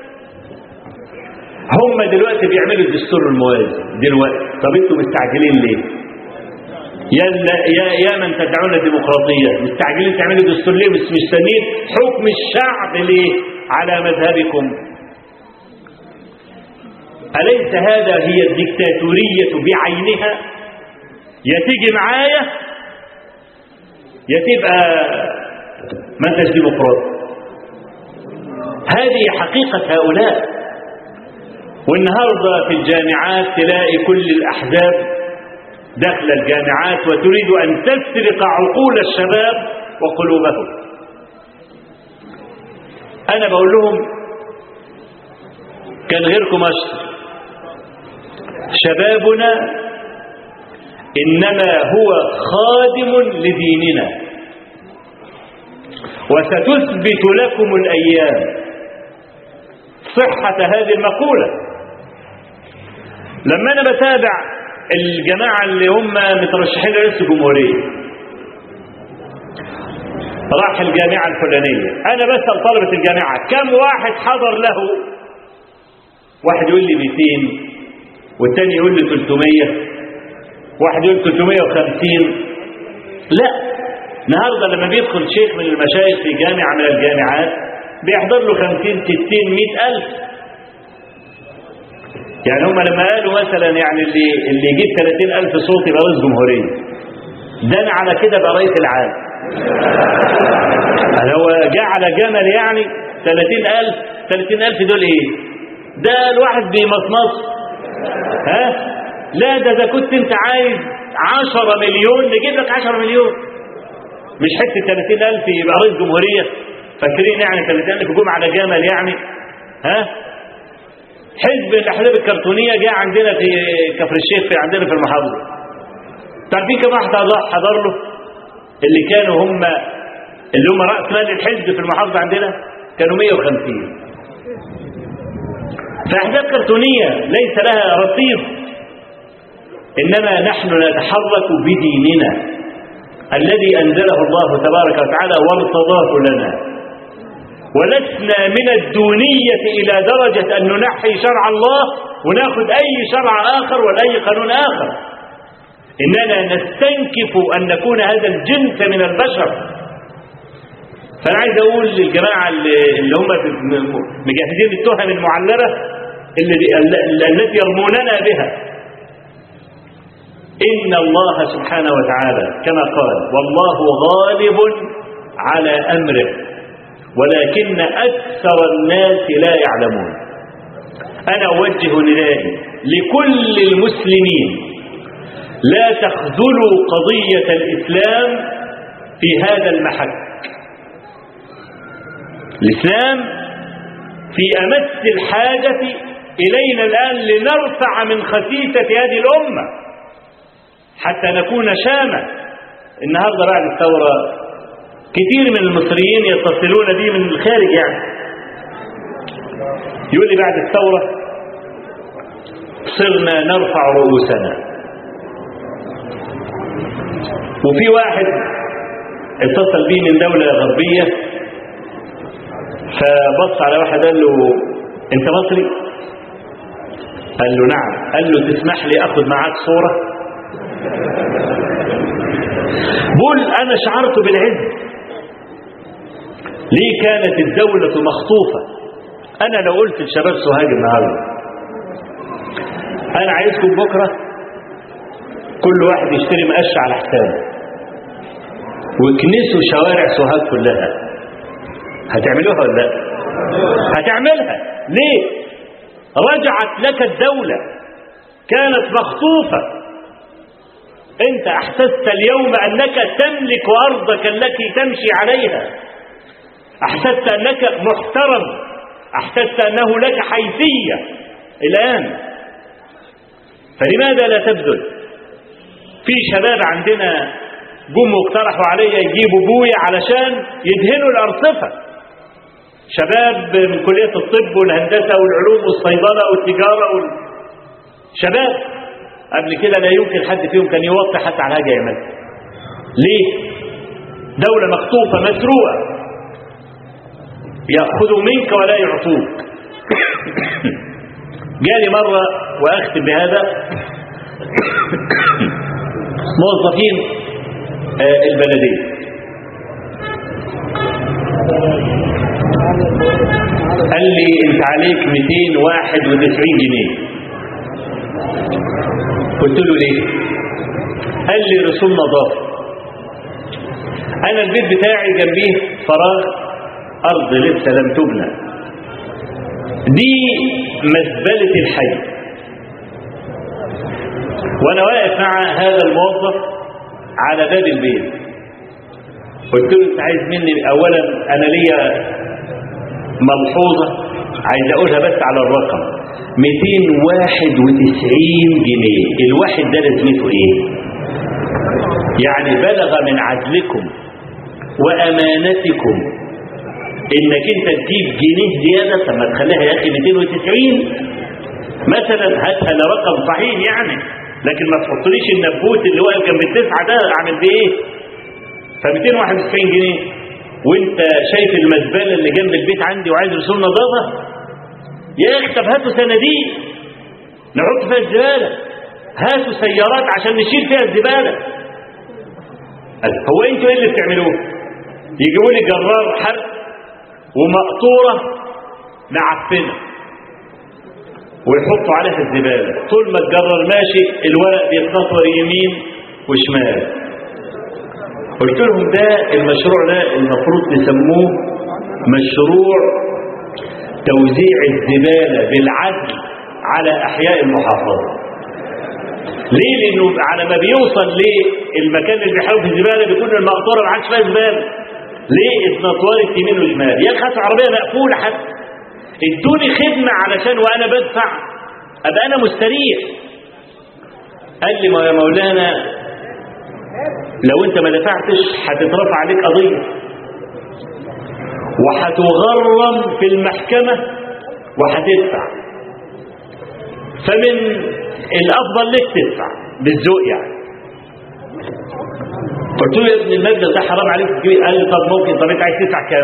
هم دلوقتي بيعملوا الدستور الموازي دلوقتي طب انتوا مستعجلين ليه يا يا يا من تدعون الديمقراطية مستعجلين تعملوا دستور ليه بس مستنيين حكم الشعب ليه على مذهبكم أليس هذا هي الدكتاتورية بعينها يا تيجي معايا يا تبقى ما انتش ديمقراطي هذه حقيقة هؤلاء والنهاردة في الجامعات تلاقي كل الأحزاب داخل الجامعات وتريد أن تسرق عقول الشباب وقلوبهم أنا بقول لهم كان غيركم أشطر شبابنا إنما هو خادم لديننا وستثبت لكم الأيام صحة هذه المقولة لما أنا بتابع الجماعة اللي هم مترشحين لرئيس الجمهورية راح الجامعة الفلانية أنا بسأل طلبة الجامعة كم واحد حضر له واحد يقول لي 200 والتاني يقول لي 300 واحد يقول 350 لا النهارده لما بيدخل شيخ من المشايخ في جامعة من الجامعات بيحضر له 50 60 100 ألف يعني هم لما قالوا مثلا يعني اللي اللي يجيب 30 ألف صوت يبقى رئيس جمهورية ده أنا على كده بقى رئيس العالم يعني هو جاء على جمل يعني 30 ألف 30 ألف دول إيه ده الواحد بمصمص ها لا ده إذا كنت أنت عايز 10 مليون نجيب لك 10 مليون مش حتة 30 ألف يبقى رئيس جمهورية فاكرين يعني 30 ألف جم على جمل يعني ها حزب الأحزاب الكرتونية جاء عندنا في كفر الشيخ في عندنا في المحافظة تعرفين كم واحد حضر له اللي كانوا هم اللي هم رأس مال الحزب في المحافظة عندنا كانوا 150 فأحزاب كرتونية ليس لها رصيد إنما نحن نتحرك بديننا الذي أنزله الله تبارك وتعالى وارتضاه لنا ولسنا من الدونية إلى درجة أن ننحي شرع الله وناخذ أي شرع آخر ولا أي قانون آخر إننا نستنكف أن نكون هذا الجنس من البشر فأنا عايز أقول للجماعة اللي هم مجهزين التهم المعلبة التي يرموننا بها إن الله سبحانه وتعالى كما قال والله غالب على أمره ولكن أكثر الناس لا يعلمون أنا أوجه ندائي لكل المسلمين لا تخذلوا قضية الإسلام في هذا المحك الإسلام في أمس الحاجة إلينا الآن لنرفع من خسيسة هذه الأمة حتى نكون شامة النهاردة بعد الثورة كثير من المصريين يتصلون بي من الخارج يعني يقول لي بعد الثورة صرنا نرفع رؤوسنا وفي واحد اتصل بي من دولة غربية فبص على واحد قال له انت مصري قال له نعم قال له تسمح لي اخذ معاك صورة بقول انا شعرت بالعز ليه كانت الدولة مخطوفة انا لو قلت لشباب سوهاج النهارده انا عايزكم بكرة كل واحد يشتري مقش على حسابه ويكنسوا شوارع سوهاج كلها هتعملوها ولا لا هتعملها ليه رجعت لك الدولة كانت مخطوفة انت احسست اليوم انك تملك ارضك التي تمشي عليها احسست انك محترم احسست انه لك حيثية الان فلماذا لا تبذل في شباب عندنا جم واقترحوا عليا يجيبوا بويا علشان يدهنوا الارصفه شباب من كليه الطب والهندسه والعلوم والصيدله والتجاره وال... شباب قبل كده لا يمكن حد فيهم كان يوطي حتى على حاجه يعملها ليه دوله مخطوفه مسروقه ياخذوا منك ولا يعطوك جالي مره واختم بهذا موظفين البلدية قال لي انت عليك 291 جنيه قلت له ليه قال لي رسوم نظافة انا البيت بتاعي جنبيه فراغ ارض لسه لم تبنى دي مزبلة الحي وانا واقف مع هذا الموظف على باب البيت قلت له انت عايز مني اولا انا ليا ملحوظه عايز اقولها بس على الرقم 291 جنيه الواحد ده لازمته ايه يعني بلغ من عدلكم وامانتكم انك انت تجيب جنيه زياده طب ما تخليها يا اخي 290 مثلا هاتها لرقم صحيح يعني لكن ما تحطليش النبوت اللي واقف جنب التسعه ده اعمل بيه ايه ف 291 جنيه وانت شايف المزبله اللي جنب البيت عندي وعايز رسوم نظافه يا اخي طب هاتوا صناديق نحط فيها الزباله هاتوا سيارات عشان نشيل فيها الزباله هو انتوا ايه اللي بتعملوه يجيبوا لي جرار حرق ومقطوره معفنه ويحطوا عليها الزبالة طول ما الجرار ماشي الورق بيتنطر يمين وشمال قلت لهم ده المشروع ده المفروض تسموه مشروع توزيع الزبالة بالعدل على أحياء المحافظة ليه لأنه على ما بيوصل للمكان اللي بيحاول في الزبالة بيكون المقطورة ما عادش فيها زبالة ليه اتنطورت يمين وشمال يا أخي عربية مقفولة حتى ادوني خدمة علشان وانا بدفع ابقى انا مستريح قال لي ما يا مولانا لو انت ما دفعتش هتترفع عليك قضية وهتغرم في المحكمة وهتدفع فمن الافضل لك تدفع بالذوق يعني قلت له يا ابن المبلغ ده حرام عليك تجيب قال لي طب ممكن طب انت عايز تدفع كام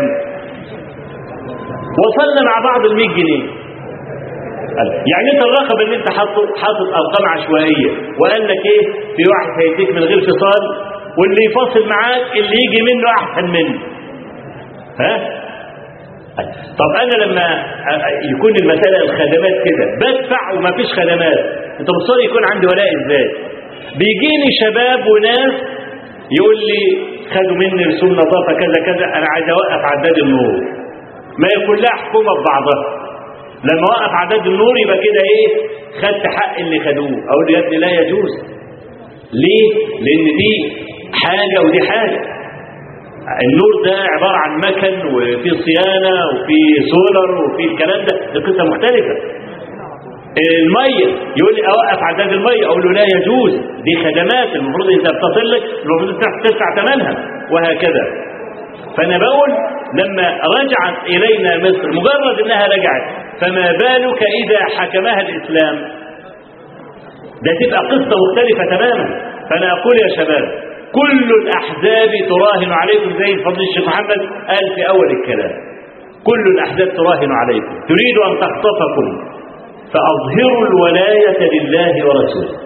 وصلنا مع بعض ال 100 جنيه قال يعني انت الرقم اللي انت حاطه حاطط ارقام عشوائيه وقال لك ايه في واحد هيديك من غير فصال واللي يفاصل معاك اللي يجي منه احسن منه ها طب انا لما يكون المساله الخدمات كده بدفع وما فيش خدمات انت مصر يكون عندي ولاء ازاي بيجيني شباب وناس يقول لي خدوا مني رسوم نظافه كذا كذا انا عايز اوقف عداد النور ما يكون لها حكومه ببعضها لما وقف عداد النور يبقى كده ايه خدت حق اللي خدوه اقول له يا ابني لا يجوز ليه لان دي حاجه ودي حاجه النور ده عباره عن مكن وفي صيانه وفي سولر وفي الكلام ده دي قصه مختلفه الميه يقول لي اوقف عداد الميه اقول له لا يجوز دي خدمات المفروض انت بتصل لك المفروض انت تدفع ثمنها وهكذا فانا بقول لما رجعت الينا مصر مجرد انها رجعت فما بالك اذا حكمها الاسلام ده تبقى قصه مختلفه تماما فانا اقول يا شباب كل الاحزاب تراهن عليكم زي فضل الشيخ محمد قال في اول الكلام كل الاحزاب تراهن عليكم تريد ان تخطفكم فاظهروا الولايه لله ورسوله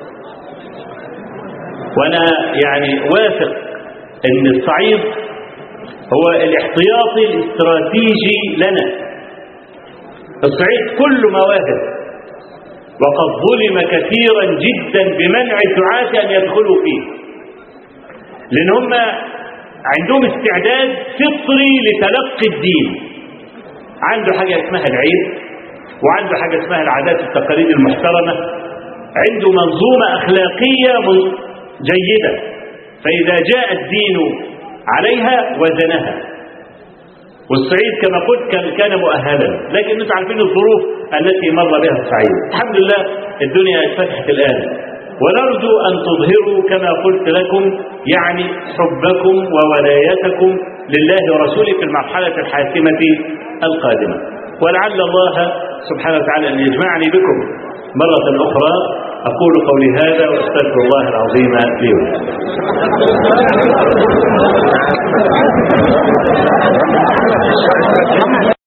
وانا يعني واثق ان الصعيد هو الاحتياطي الاستراتيجي لنا الصعيد كله مواهب وقد ظلم كثيرا جدا بمنع الدعاة أن يدخلوا فيه لأن هم عندهم استعداد فطري لتلقي الدين عنده حاجة اسمها العيد وعنده حاجة اسمها العادات التقاليد المحترمة عنده منظومة أخلاقية جيدة فإذا جاء الدين عليها وزنها والصعيد كما قلت كان, كان مؤهلا لكن انتم عارفين الظروف التي مر بها الصعيد الحمد لله الدنيا اتفتحت الآن ونرجو أن تظهروا كما قلت لكم يعني حبكم وولايتكم لله ورسوله في المرحلة الحاسمة القادمة ولعل الله سبحانه وتعالى أن يجمعني بكم مرة أخرى أقول قولي هذا وأستغفر الله العظيم لي ولكم